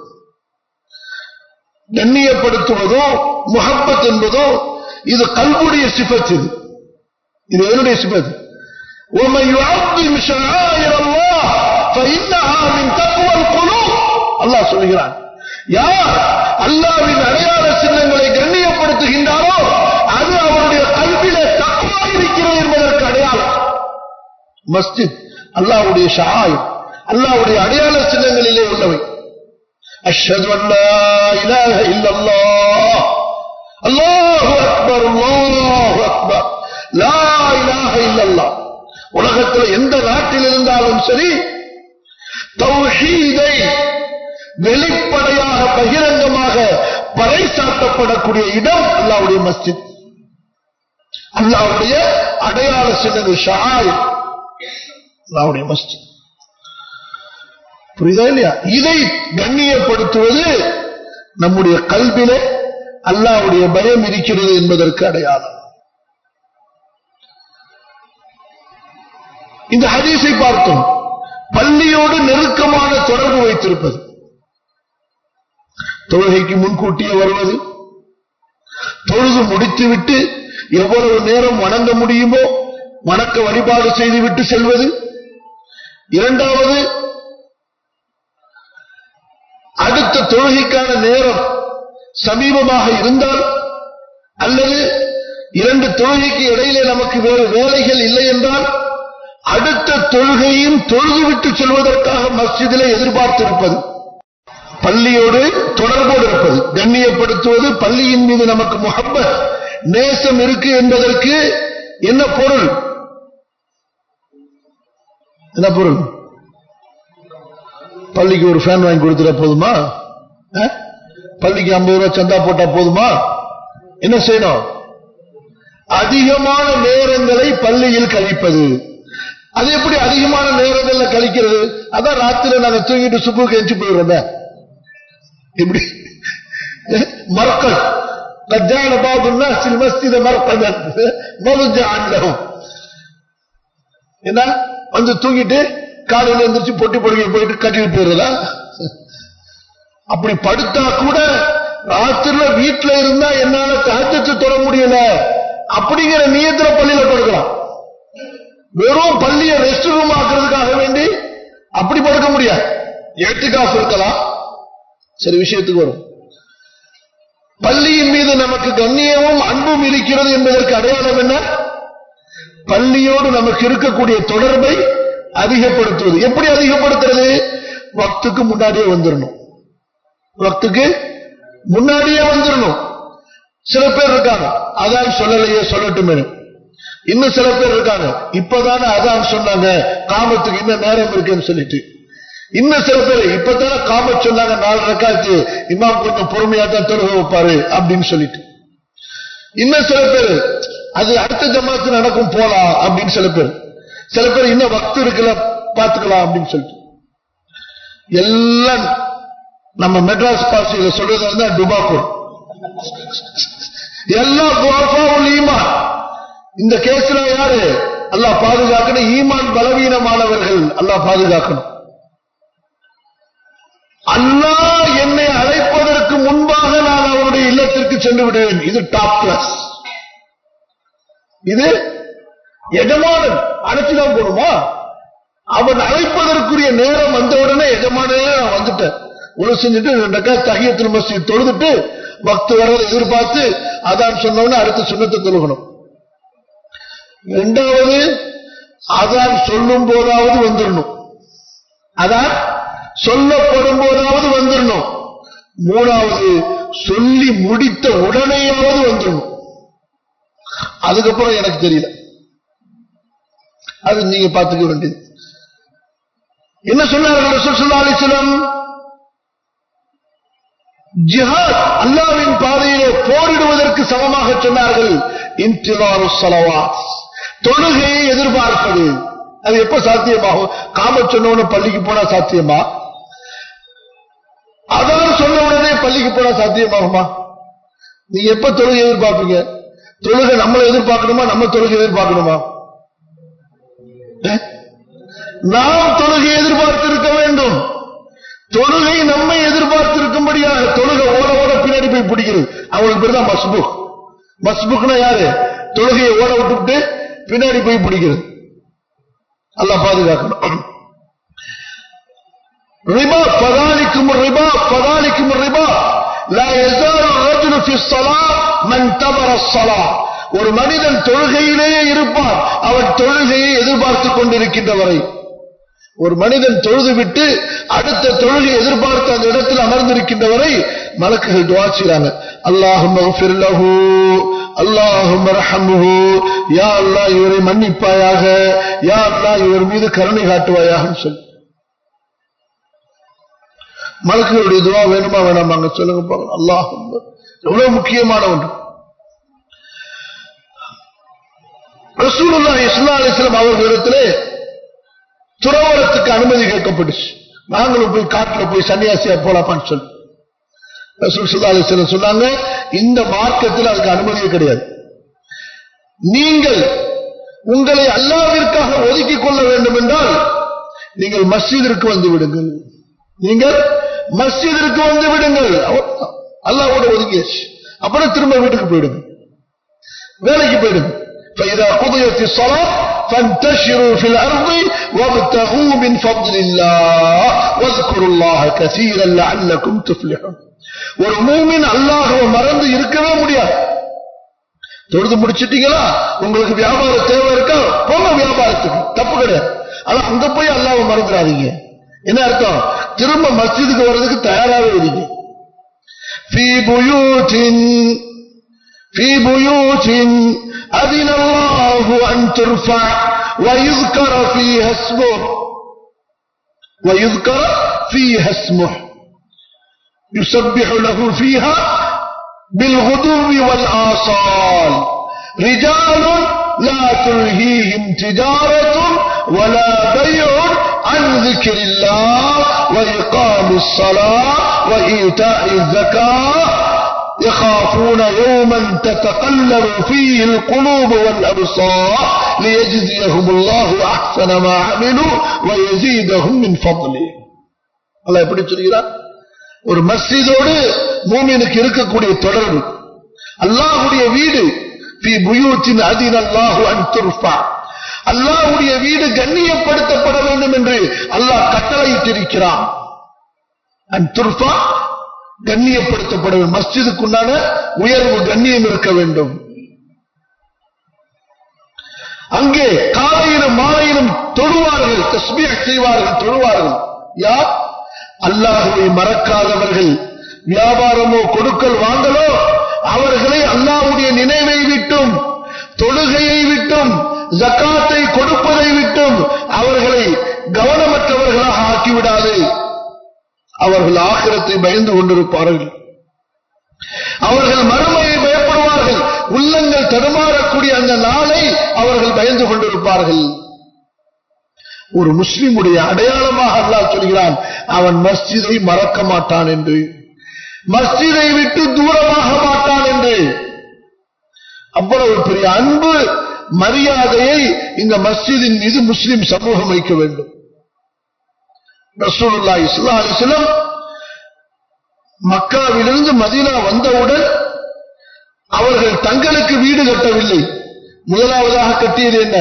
கண்ணியப்படுத்துவதோ முஹப்பத் என்பதோ இது கல்வுடைய சிபத் இது இது எதனுடைய சிபத் ومن يعظم شعائر الله فإنها من تقوى القلوب அல்லாஹ் சொல்கிறான் யார் அல்லாவின் அடையாள சின்னங்களை கண்ணியப்படுத்துகின்றாரோ அது அவருடைய கல்வியிலே தக்குவா இருக்கிறது என்பதற்கு அடையாளம் மஸ்ஜித் அல்லாவுடைய ஷாயம் அல்லாவுடைய அடையாள சின்னங்களிலே உள்ளவை அஷ்ஹது அல்லா இலாஹ இல்லல்லாஹ் அல்லாஹு அக்பர் அல்லாஹு அக்பர் லா இலாஹ இல்லல்லாஹ் உலகத்தில் எந்த நாட்டில் இருந்தாலும் சரி தௌஹீதை வெளிப்படையாக பகிரங்கமாக பறைசாட்டப்படக்கூடிய இடம் அல்லாவுடைய மஸ்ஜித் அல்லாவுடைய அடையாள சின்னங்கள் ஷாய் அல்லாவுடைய மஸ்ஜித் புரியுதா இல்லையா இதை கண்ணியப்படுத்துவது நம்முடைய கல்வியில அல்லாவுடைய பயம் இருக்கிறது என்பதற்கு அடையாளம் இந்த ஹதீஸை பார்த்தோம் பள்ளியோடு நெருக்கமான தொடர்பு வைத்திருப்பது தொழுகைக்கு முன்கூட்டியே வருவது தொழுது முடித்துவிட்டு எவ்வளவு நேரம் வணங்க முடியுமோ வணக்க வழிபாடு செய்துவிட்டு செல்வது இரண்டாவது அடுத்த தொழுகைக்கான நேரம் சமீபமாக இருந்தால் அல்லது இரண்டு தொழுகைக்கு இடையிலே நமக்கு வேறு வேலைகள் இல்லை என்றால் அடுத்த தொழுகையும் தொழுதுவிட்டு செல்வதற்காக மஸ்ஜிதிலே எதிர்பார்த்திருப்பது பள்ளியோடு தொடர்போடு இருப்பது கண்ணியப்படுத்துவது பள்ளியின் மீது நமக்கு முகப்பத் நேசம் இருக்கு என்பதற்கு என்ன பொருள் என்ன பொருள் பள்ளிக்கு ஒரு ஃபேன் வாங்கி கொடுத்துட போதுமா அஹ்? பள்ளிக்கு ஐம்பது ரூபாய் சந்தா போட்டா போதுமா என்ன செய்யணும் அதிகமான நேரங்களை பள்ளியில் கழிப்பது அது எப்படி அதிகமான நேரங்கள்ல கழிக்கிறது அதான் ராத்திரி நாங்க தூங்கிட்டு சுப்புக்கு எஞ்சி போயிடுறோமே இப்படி மறக்கல் கஜான பாபுன்னா சில மஸ்தித மறக்கதன் மதுஜான் லஹும் என்ன வந்து தூங்கிட்டு காலையில எந்திரிச்சு பொட்டி பொடுக்கை போயிட்டு கட்டிட்டு போயிடுறதா அப்படி படுத்தா கூட ராத்திரில வீட்டுல இருந்தா என்னால தகச்சத்து தொட முடியல அப்படிங்கிற நியத்துல பள்ளியில படுக்கலாம் வெறும் பள்ளியை ரெஸ்ட் ரூம் ஆக்குறதுக்காக வேண்டி அப்படி படுக்க முடியாது எட்டுக்காசு இருக்கலாம் சரி விஷயத்துக்கு வரும் பள்ளியின் மீது நமக்கு கண்ணியமும் அன்பும் இருக்கிறது என்பதற்கு அடையாளம் என்ன பள்ளியோடு நமக்கு இருக்கக்கூடிய தொடர்பை அதிகப்படுத்துவது எப்படி அதிகப்படுத்துறது வக்துக்கு முன்னாடியே வந்துடணும் வக்துக்கு முன்னாடியே வந்துடணும் சில பேர் இருக்காங்க அதான் சொல்லலையே சொல்லட்டுமே இன்னும் சில பேர் இருக்காங்க இப்பதானே அதான் சொன்னாங்க காமத்துக்கு இன்னும் நேரம் இருக்குன்னு சொல்லிட்டு இன்னும் சில பேர் இப்பதானே காம சொன்னாங்க நாலு ரக்காச்சு இமாம் கொஞ்சம் பொறுமையா தான் தொழுக வைப்பாரு அப்படின்னு சொல்லிட்டு இன்னும் சில பேர் அது அடுத்த ஜமாத்து நடக்கும் போலாம் அப்படின்னு சில பேர் சில பேர் இன்னும் வக்து இருக்குல்ல பாத்துக்கலாம் அப்படின்னு சொல்லிட்டு எல்லாம் நம்ம மெட்ராஸ் பாசியில சொல்றதா இருந்தா டுபாக்கூர் எல்லாம் துவாஃபாவுல் ஈமான் இந்த கேஸ்ல யாரு அல்லாஹ் பாதுகாக்கணும் ஈமான் பலவீனமானவர்கள் அல்லாஹ் பாதுகாக்கணும் அல்லாஹ் என்னை அழைப்பதற்கு முன்பாக நான் அவருடைய இல்லத்திற்கு சென்று விடுவேன் இது டாப் கிளாஸ் இது எஜமானன் அழைச்சுதான் போடுமா அவன் அழைப்பதற்குரிய நேரம் வந்த உடனே எஜமானே நான் வந்துட்டேன் உள்ள செஞ்சுட்டு ரெண்டக்கா தகியத்தில் மஸ்ஜித் தொழுதுட்டு பக்து வர்றதை எதிர்பார்த்து அதான் சொன்னவொடனே அடுத்த சுண்ணத்தை தொழுகணும் இரண்டாவது அதான் சொல்லும் போதாவது வந்துடணும் அதான் சொல்லப்படும் போதாவது வந்துடணும் மூணாவது சொல்லி முடித்த உடனேயாவது வந்துடணும் அதுக்கப்புறம் எனக்கு தெரியல அது நீங்க பார்த்துக்க வேண்டியது என்ன சொன்னார்கள் ரசூல் ஸல்லல்லாஹு அலைஹி வஸல்லம் ஜிஹாத் அல்லாஹ்வின் பாதையிலே போரிடுவதற்கு சமமாக சொன்னார்கள் இன்திலாரு ஸலவாத் தொழுகையை எதிர்பார்ப்பது அது எப்ப சாத்தியமாகும் காம சொன்ன பள்ளிக்கு போனா சாத்தியமா அதான் சொன்ன உடனே பள்ளிக்கு போனா சாத்தியமாகுமா நீங்க எப்ப தொழுகை எதிர்பார்ப்பீங்க தொழுகை நம்மளை எதிர்பார்க்கணுமா நம்ம தொழுகை எதிர்பார்க்கணுமா அஹ்? நாம் தொழுகை எதிர்பார்த்திருக்க வேண்டும் தொழுகை நம்மை எதிர்பார்த்திருக்கும்படியாக தொழுகை ஓட ஓட பின்னாடி போய் பிடிக்கிறது அவங்களுக்கு பேர் தான் மஸ்புக் மஸ்புக்னா யாரு தொழுகையை ஓட விட்டுவிட்டு பின்னாடி போய் பிடிக்கிறது அல்லாஹ் பாதுகாக்கணும் ரிபா பதாலிக்கும் ரிபா பதாலிக்கும் ரிபா லா யஸாலு الرجل في الصلاة من تبر الصلاة ஒரு மனிதன் தொழுகையிலேயே இருப்பான் அவன் தொழுகையை எதிர்பார்த்துக் கொண்டிருக்கின்ற வரை ஒரு மனிதன் தொழுது விட்டு அடுத்த தொழுகை எதிர்பார்த்து அந்த இடத்தில் அமர்ந்திருக்கின்ற வரை மலக்குகள் துவா செய்றாங்க அல்லாஹும் லஹு அல்லாஹும் ரஹமுஹு யா அல்லாஹ் இவரை மன்னிப்பாயாக யா அல்லாஹ் இவர் மீது கருணை காட்டுவாயாக சொல்லி மலக்குகளுடைய துவா வேணுமா வேணாமாங்க சொல்லுங்க பாருங்க அல்லாஹ் எவ்வளவு முக்கியமான ஒன்று ரசூலுல்லாஹி ஸல்லல்லாஹு அலைஹி வஸல்லம் அவர்களிடத்திலே துறவரத்துக்கு அனுமதி கேட்கப்பட்டுச்சு நாங்களும் போய் காட்டுல போய் சன்னியாசியா போலாமான்னு சொல்லி ரசூல் ஸல்லல்லாஹு அலைஹி வஸல்லம் சொன்னாங்க இந்த மார்க்கத்தில் அதுக்கு அனுமதியே கிடையாது நீங்கள் உங்களை அல்லாவிற்காக ஒதுக்கிக் கொள்ள வேண்டும் என்றால் நீங்கள் மஸ்ஜிதிற்கு வந்து விடுங்கள் நீங்கள் மஸ்ஜிதிற்கு வந்து விடுங்கள் அவ்வளவுதான். அல்லாஹ்வோட ஒதுங்கியாச்சு அப்புறம் திரும்ப வீட்டுக்கு போயிடுங்க வேலைக்கு போயிடுங்க فإذا قضيت الصلاة فانتشروا في الأرض وابتغوا من فضل الله واذكروا الله كثيرا لعلكم تفلحون ஒரு மூமின் அல்லாஹ்வை மறந்து இருக்கவே முடியாது தொழுது முடிச்சிட்டீங்களா உங்களுக்கு வியாபார தேவை இருக்கா போங்க வியாபாரத்துக்கு தப்பு கிடையாது ஆனா அங்க போய் அல்லாஹ்வை மறந்துடாதீங்க என்ன அர்த்தம் திரும்ப மஸ்ஜிதுக்கு வர்றதுக்கு தயாராகவே இருங்க في بيوت في بيوت أذن الله أن ترفع ويذكر فيها اسمه ويذكر فيها اسمه يسبح له فيها بالغدو والآصال رجال لا تلهيهم تجارة ولا بيع عن ذكر الله وإقام الصلاة وإيتاء الزكاة يخافون يوما تتقلب فيه القلوب والأبصار ليجزيهم الله أحسن ما عملوا ويزيدهم من فضله الله எப்படி சொல்கிறார் ஒரு மஸ்ஜிதோடு மூமினுக்கு இருக்கக்கூடிய தொடர்பு அல்லாஹ்வுடைய வீடு ஃபீ புயூத்தின் அதினல்லாஹு அன் துர்ஃபா அல்லாஹ்வுடைய வீடு கண்ணியப்படுத்தப்பட வேண்டும் என்று அல்லாஹ் கட்டளையிட்டிருக்கிறான் அன் துர்ஃபா கண்ணியப்படுத்தப்பட வேண்டும் மஸ்ஜிதுக்குண்டான உயர்வு கண்ணியம் இருக்க வேண்டும் அங்கே காலையிலும் மாலையிலும் தொழுவார்கள் தஸ்பீஹ் செய்வார்கள் தொழுவார்கள் யார் அல்லாஹுவை மறக்காதவர்கள் வியாபாரமோ கொடுக்கல் வாங்கலோ அவர்களை அல்லாஹ்வுடைய நினைவை விட்டும் தொழுகையை விட்டும் ஜக்காத்தை கொடுப்பதை விட்டும் அவர்களை கவனமற்றவர்களாக ஆக்கிவிடாது அவர்கள் ஆக்கிரத்தை பயந்து கொண்டிருப்பார்கள் அவர்கள் மறுமையை பயப்படுவார்கள் உள்ளங்கள் தடுமாறக்கூடிய அந்த நாளை அவர்கள் பயந்து கொண்டிருப்பார்கள் ஒரு முஸ்லிமுடைய அடையாளமாக அல்லாஹ் சொல்கிறான் அவன் மஸ்ஜிதை மறக்க மாட்டான் என்று மஸ்ஜிதை விட்டு தூரமாக மாட்டான் என்று அவ்வளவு பெரிய அன்பு மரியாதையை இந்த மஸ்ஜிதின் மீது முஸ்லிம் சமூகம் வைக்க வேண்டும் ரசூலுல்லாஹி ஸல்லல்லாஹு அலைஹி வஸல்லம் மக்காவிலிருந்து மதீனா வந்தவுடன் அவர்கள் தங்களுக்கு வீடு கட்டவில்லை முதலாவதாக கட்டியது என்ன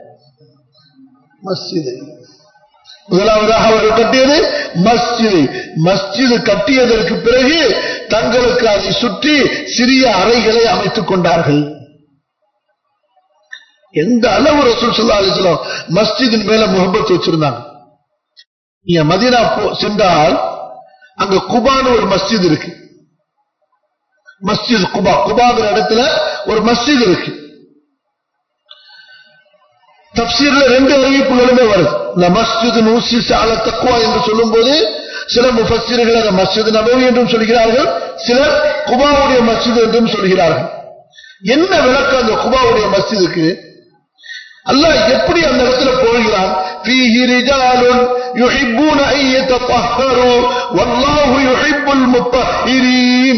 மஸ்ஜிதை முதலாவதாக அவர்கள் கட்டியது மஸ்ஜிது மஸ்ஜிது கட்டியதற்கு பிறகு தங்களுக்கு அதை சுற்றி சிறிய அறைகளை அமைத்துக் கொண்டார்கள் எந்த அளவு ரசூல் ஸல்லல்லாஹு அலைஹி வஸல்லம் மஸ்ஜிதின் மேல முகப்பத் வச்சிருந்தாங்க நீங்க மதீனா போ- சென்றால் அங்க குபான்னு ஒரு மஸ்ஜித் இருக்கு மஸ்ஜித் குபா குபாங்கிற இடத்துல ஒரு மஸ்ஜித் இருக்கு தப்சீர்ல ரெண்டு அறிவிப்புகளுமே வருது இந்த மஸ்ஜித் நூசி சால தக்குவா என்று சொல்லும்போது சில முஃபஸ்ஸீர்கள் அதை மஸ்ஜித் நபவி என்றும் சொல்கிறார்கள் சிலர் குபாவுடைய மஸ்ஜித் என்றும் சொல்கிறார்கள் என்ன விளக்கம் அந்த குபாவுடைய மஸ்ஜிதுக்கு அல்லாஹ் எப்படி அந்த இடத்துல போகிறான் فيه رجال يحبون أن يتطهروا والله يحب المطهرين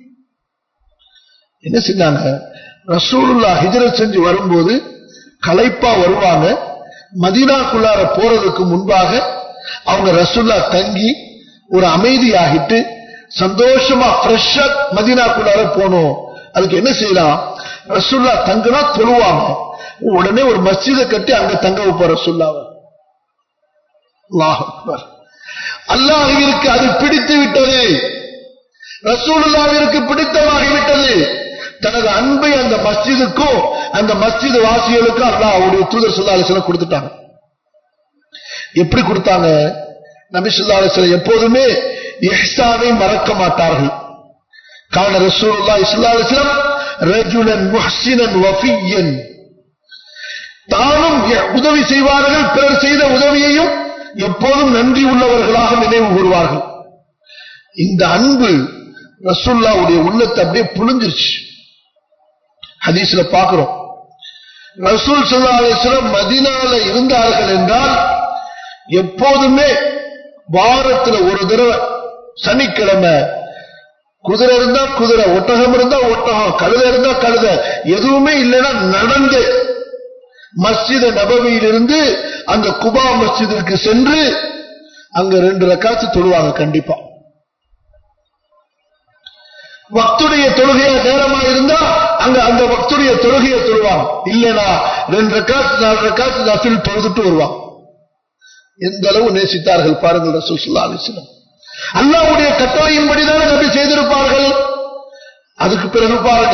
என்ன செஞ்சாங்க ரசூலுல்லா ஹிஜ்ரத் செஞ்சு வரும்போது களைப்பா வருவாங்க மதீனாக்குள்ளார போறதுக்கு முன்பாக அவங்க ரசூல்லா தங்கி ஒரு அமைதியாகிட்டு சந்தோஷமா ஃப்ரெஷ்ஷா மதீனாக்குள்ளார போனோம் அதுக்கு என்ன செய்யலாம் ரசூல்லா தங்குனா தொழுவாங்க உடனே ஒரு மஸ்ஜிதை கட்டி அங்க தங்க வைப்ப ரசூல்லாவை அல்லாஹ் அக்பர் அல்லாஹ்விற்கு அது பிடித்து விட்டது ரசூலுல்லாவிற்கு பிடித்தமாகிவிட்டது தனது அன்பை அந்த மஸ்ஜிதுக்கும் அந்த மஸ்ஜித் வாசிகளுக்கும் அல்லாஹ் அவருடைய தூதர் சொல்லா அலிஸ்லாம் கொடுத்துட்டாங்க எப்படி கொடுத்தாங்க நபி சொல்லா அலிஸ்லாம் எப்போதுமே இஹ்சானை மறக்க மாட்டார்கள் கான ரசூலுல்லா இஸ்லா அலிஸ்லாம் ரஜுலன் முஹ்சினன் வஃபியன் தானும் எ- உதவி செய்வார்கள் பிறர் செய்த உதவியையும் எப்போதும் நன்றி உள்ளவர்களாக நினைவு கூறுவார்கள் இந்த அன்பு ரசூல்லாவுடைய உள்ளத்தை அப்படியே புழிஞ்சிருச்சு ஹதீஸ்ல பார்க்கிறோம் ரசூல் ஸல்லல்லாஹு அலைஹி வஸல்லம் மதீனால இருந்தார்கள் என்றால் எப்போதுமே வாரத்துல ஒரு தடவை சனிக்கிழமை குதிரை இருந்தா குதிரை ஒட்டகம் இருந்தா ஒட்டகம் கழுதை இருந்தா கழுதை எதுவுமே இல்லைன்னா நடந்து மஸ்ஜித நபவியிலிருந்து அந்த குபா மஸ்ஜிதிற்கு சென்று அங்க ரெண்டு ரக்காத்து தொழுவாங்க கண்டிப்பா பக்துடைய தொழுகையா நேரமா இருந்தா அங்க அந்த பக்துடைய தொழுகையை தொழுவாங்க இல்லனா ரெண்டு ரக்காத்து நாலு ரக்காத்து நஃபில் தொழுதுட்டு வருவாங்க எந்த அளவு நேசித்தார்கள் பாருங்கள் ரசூல் ஸல்லல்லாஹு அலைஹி வஸல்லம் அல்லாஹ்வுடைய கட்டளையின்படிதான் நபி செய்திருப்பார்கள் அதுக்கு பிறகு பாருங்க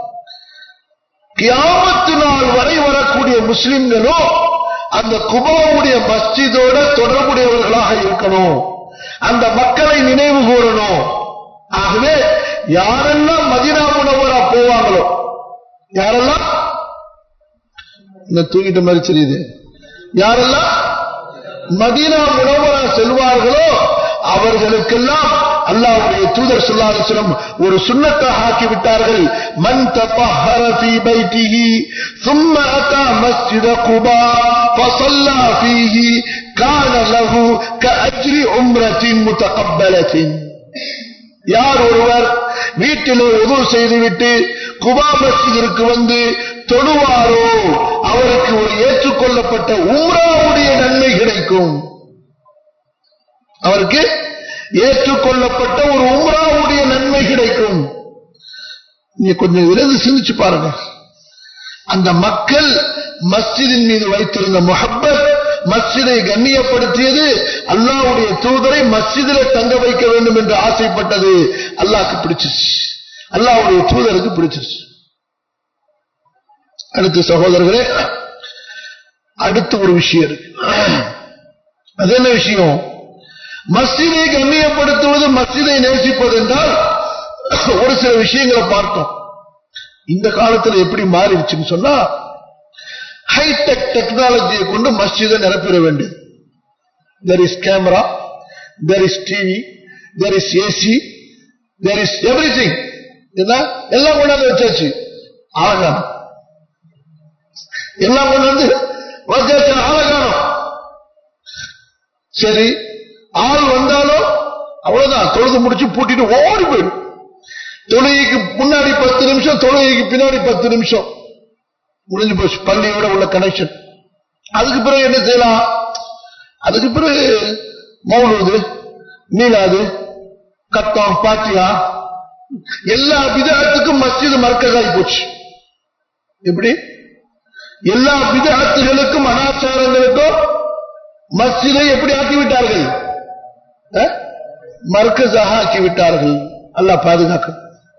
கியாமத்து நாள் வரை வரக்கூடிய முஸ்லிம்களும் அந்த குபாவுடைய மஸ்ஜிதோட தொடர்புடையவர்களாக இருக்கணும் அந்த மக்களை நினைவு கூறணும் ஆகவே யாரெல்லாம் மதினா முனவரா போவாங்களோ யாரெல்லாம் இந்த தூங்கிட்ட மாதிரி தெரியுது யாரெல்லாம் மதீனா முனவரா செல்வார்களோ அவர்களுக்கெல்லாம் அல்லாஹ்வுடைய தூதர் ஸல்லல்லாஹு அலைஹி வஸல்லம் ஒரு சுன்னத்தாக ஆக்கி விட்டார்கள் மன் தطهر في بيته ثم اتى مسجد قباء فصلى فيه كان له كاجر عمره متقبله யார் ஒருவர் வீட்டிலே உதவு செய்துவிட்டு குபா மஸ்ஜிதிற்கு வந்து தொழுவாரோ அவருக்கு ஒரு ஏற்றுக்கொள்ளப்பட்ட உம்ராவுடைய நன்மை கிடைக்கும் அவருக்கு ஏற்றுக்கொள்ளப்பட்ட ஒரு உம்ராவுடைய நன்மை கிடைக்கும் நீங்க கொஞ்சம் விரைந்து சிந்திச்சு பாருங்க அந்த மக்கள் மஸ்ஜிதின் மீது வைத்திருந்த முஹப்பத் மஸ்ஜிதை கண்ணியப்படுத்தியது அல்லாஹ்வுடைய தூதரை மஸ்ஜிதிலே தங்க வைக்க வேண்டும் என்று ஆசைப்பட்டது அல்லாஹ்க்கு பிடிச்சிருச்சு அல்லாஹ்வுடைய தூதருக்கு பிடிச்சிருச்சு அடுத்து சகோதரர்களே அடுத்து ஒரு விஷயம் இருக்கு அது என்ன விஷயம் மஸ்ஜிதை கண்ணியப்படுத்துவது மஸ்ஜிதை நேசிப்பது என்றால் ஒரு சில விஷயங்களை பார்த்தோம் இந்த காலத்துல எப்படி மாறிடுச்சுன்னு சொன்னா ஹைடெக் டெக்னாலஜியை கொண்டு மஸ்ஜிதை நிரப்பிட வேண்டியது there is camera there is TV there is AC there is everything எல்லாம் கொண்டாந்து வச்சாச்சு ஆகாரம் எல்லாம் கொண்டு வந்து வச்சாச்சு ஆகாரம் சரி ஆள் வந்தாலும் அவ்வளவுதான் தொழுது முடிச்சு பூட்டிட்டு ஓடி போயிடும் தொழுகைக்கு முன்னாடி பத்து நிமிஷம் தொழுகைக்கு பின்னாடி பத்து நிமிஷம் முடிஞ்சு போச்சு பள்ளியோட உள்ள கனெக்ஷன் அதுக்கு பிறகு என்ன செய்யலாம் அதுக்கு பிறகு மௌனது மீளாது கத்தம் பாத்தியா எல்லா விதத்துக்கும் மஸ்ஜித் மர்க்கதாகி போச்சு எப்படி எல்லா விதத்துகளுக்கும் அனாச்சாரங்களுக்கும் மஸ்ஜிதை எப்படி ஆக்கிவிட்டார்கள் மர்க்கஸாக ஆக்கிவிட்டார்கள் அல்லாஹ் பாதுகாக்க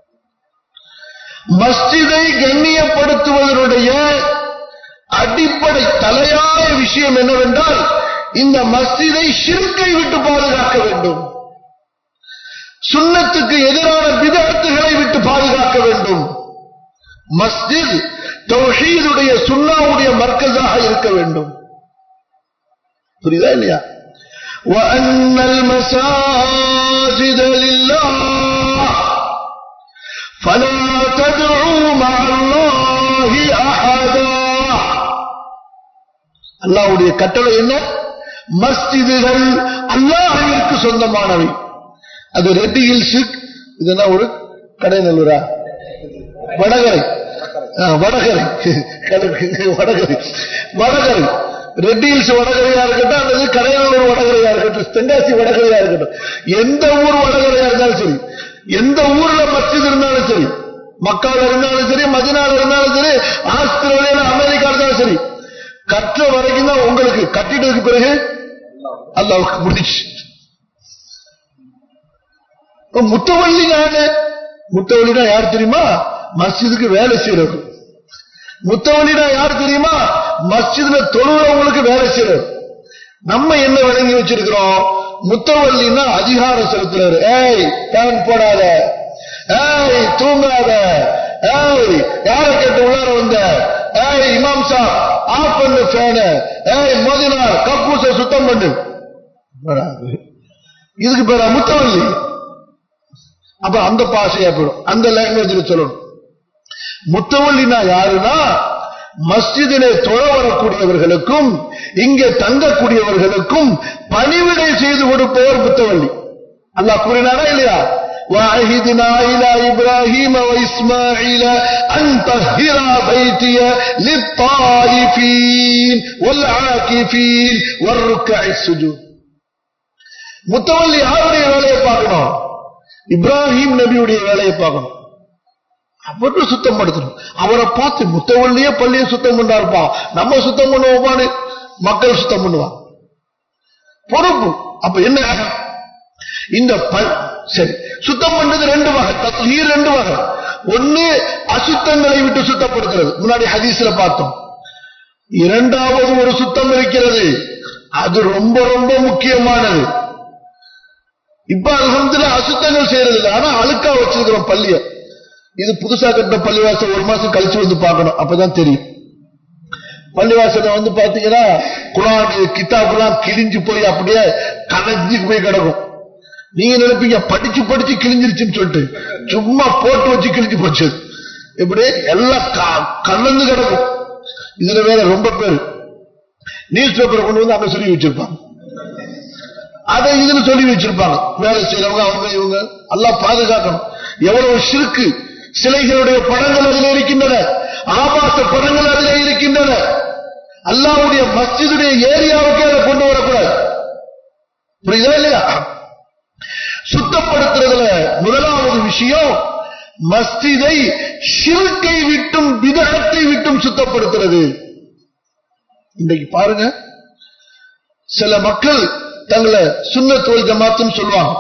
மஸ்ஜிதை கண்ணியப்படுத்துவதனுடைய அடிப்படை தலையாய விஷயம் என்னவென்றால் இந்த மஸ்ஜிதை ஷிர்கை விட்டு பாதுகாக்க வேண்டும் சுண்ணத்துக்கு எதிரான விதத்துகளை விட்டு பாதுகாக்க வேண்டும் மஸ்ஜித் தௌஹீதுடைய சுண்ணாவுடைய மர்க்கஸாக இருக்க வேண்டும் புரியுதா இல்லையா وأن المساجد لله فلا تدعوا مع الله أحدا அல்லாவுடைய கட்டளை என்ன மஸ்ஜிதுகள் அல்லாஹிற்கு சொந்தமானவை அது ரெட்டி ஹில்ஸ் இதெல்லாம் ஒரு கடை நல்லூரா வடகரை வடகரை வடகரை வடகரை ரெட்டி ஹில்ஸ் வடகரையா இருக்கட்டும் அல்லது கடையனூர் வடகரையா இருக்கட்டும் தென்காசி வடகரையா இருக்கட்டும் எந்த ஊர் வடகரையா இருந்தாலும் சரி எந்த ஊர்ல மஸ்ஜித் இருந்தாலும் சரி மக்கால இருந்தாலும் சரி மதினால இருந்தாலும் சரி ஆஸ்திரேலியால அமெரிக்கா இருந்தாலும் சரி கற்ற வரைக்கும் தான் உங்களுக்கு கட்டிட்டதுக்கு பிறகு அல்லாவுக்கு முடிச்சு முத்தவள்ளி நானு முத்தவள்ளினா யார் தெரியுமா மஸ்ஜிதுக்கு வேலை செய்யறது முத்தவள்ளினா யார் தெரியுமா மஸ்ஜிதுல தொழுறவங்களுக்கு வேலை செய்யறது நம்ம என்ன விளங்கி வச்சிருக்கிறோம் முத்தவல்லின்னா அதிகாரம் செலுத்துறாரு ஏய் பேன் போடாத ஏய் தூங்காத ஏய் யார கேட்டு உள்ளார வந்த ஏய் இமாம் சா ஆஃப் பண்ணு ஃபேன ஏய் மோதினார் கக்கூச சுத்தம் பண்ணு இதுக்கு பேரா முத்தவல்லி அப்ப அந்த பாஷையா போயிடும் அந்த லாங்குவேஜ்ல சொல்லணும் முத்தவல்லினா யாருன்னா மஸ்ஜிதிலே தொழ வரக்கூடியவர்களுக்கும் இங்கே தங்கக்கூடியவர்களுக்கும் பணிவிடை செய்து கொடுப்பவர் முத்தவள்ளி அல்லாஹ் கூறினாரா இல்லையா وعهدنا إلى إبراهيم وإسماعيل أن طهر بيتي للطائفين والعاكفين والركع السجود முத்தவல்லி யாருடைய வேலையை பார்க்கணும் இப்ராஹிம் நபியுடைய வேலையை பார்க்கணும் அவரும் சுத்தம் படுத்தணும் அவரை பார்த்து முத்தவள்ளியே பள்ளியை சுத்தம் பண்ணாருப்பா நம்ம சுத்தம் பண்ணுவோமான்னு மக்கள் சுத்தம் பண்ணுவாங்க பொறுப்பு அப்ப என்ன இந்த சரி சுத்தம் பண்றது ரெண்டு வகை தத்ஹீர் ரெண்டு வகை ஒன்னு அசுத்தங்களை விட்டு சுத்தப்படுத்துறது முன்னாடி ஹதீஸ்ல பார்த்தோம் இரண்டாவது ஒரு சுத்தம் இருக்கிறது அது ரொம்ப ரொம்ப முக்கியமானது இப்ப அல்ஹம்துல அசுத்தங்கள் செய்யறது இல்லை ஆனா அழுக்கா வச்சிருக்கிறோம் பள்ளிய இது புதுசா கட்டின பள்ளிவாசல் ஒரு மாசம் கழிச்சு வந்து பார்க்கணும் அப்பதான் தெரியும் பள்ளிவாசல வந்து பாத்தீங்கன்னா குரான் கித்தாபெல்லாம் கிழிஞ்சு போய் அப்படியே கலைஞ்சு போய் கிடக்கும் நீங்க நினைப்பீங்க படிச்சு படிச்சு கிழிஞ்சிருச்சுன்னு சொல்லிட்டு சும்மா போட்டு வச்சு கிழிஞ்சு போச்சு இப்படி எல்லாம் கலந்து கிடக்கும் இதுல வேற ரொம்ப பேர் நியூஸ் பேப்பரை கொண்டு வந்து அங்க சொல்லி வச்சிருப்பாங்க அதை இதுல சொல்லி வச்சிருப்பாங்க வேலை செய்யறவங்க அவங்க இவங்க எல்லாம் பாதுகாக்கணும் எவ்வளவு சிறுக்கு சிலைகளுடைய படங்கள் அதில் இருக்கின்றன ஆபாச படங்கள் அதில் இருக்கின்றன அல்லாவுடைய மஸ்ஜிதுடைய ஏரியாவுக்கே அதை கொண்டு வரக்கூடாது புரியுதா இல்லையா சுத்தப்படுத்துறதுல முதலாவது விஷயம் மஸ்ஜிதை ஷிர்கை விட்டும் விதகத்தை விட்டும் சுத்தப்படுத்துறது இன்றைக்கு பாருங்க சில மக்கள் தங்களை சுண்ணத்தோல் ஜமாத்துன்னு சொல்லுவாங்க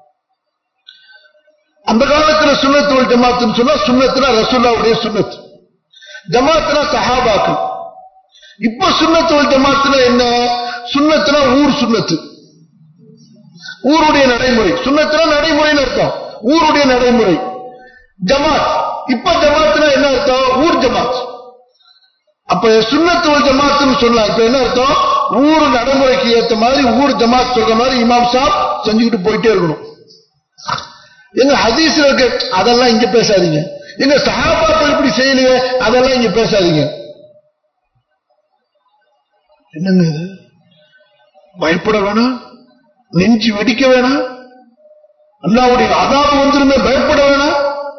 அந்த காலத்துல சுண்ணத்தோல் ஜமாத்துன்னு சொன்னா சுண்ணத்துனா ரசூல்லாவுடைய சுண்ணத்து ஜமாத்துனா சஹாபாக்கள் இப்ப சுண்ணத்தோல் ஜமாத்துனா என்ன சுண்ணத்துனா ஊர் சுண்ணத்து ஊருடைய நடைமுறை சுண்ணத்துனா நடைமுறைன்னு அர்த்தம் ஊருடைய நடைமுறை ஜமாத் இப்ப ஜமாத்னா என்ன அர்த்தம் ஊர் ஜமாத் அப்ப சுண்ணத்துவல் ஜமாத்துன்னு சொல்லலாம் இப்ப என்ன அர்த்தம் ஊர் நடைமுறைக்கு ஏத்த மாதிரி ஊர் ஜமாத் சொல்ற மாதிரி இமாம் சாப் செஞ்சுக்கிட்டு போயிட்டே இருக்கணும் எங்க ஹதீஸ்ல இருக்கு அதெல்லாம் இங்க பேசாதீங்க எங்க சஹாபாக்கள் இப்படி செய்யலையே அதெல்லாம் இங்க பேசாதீங்க என்னங்க இது பயப்பட வேணாம் நெஞ்சு வெடிக்க வேணாம் அல்லாவுடைய அதாபம் வந்துருமே பயப்பட வேணாம்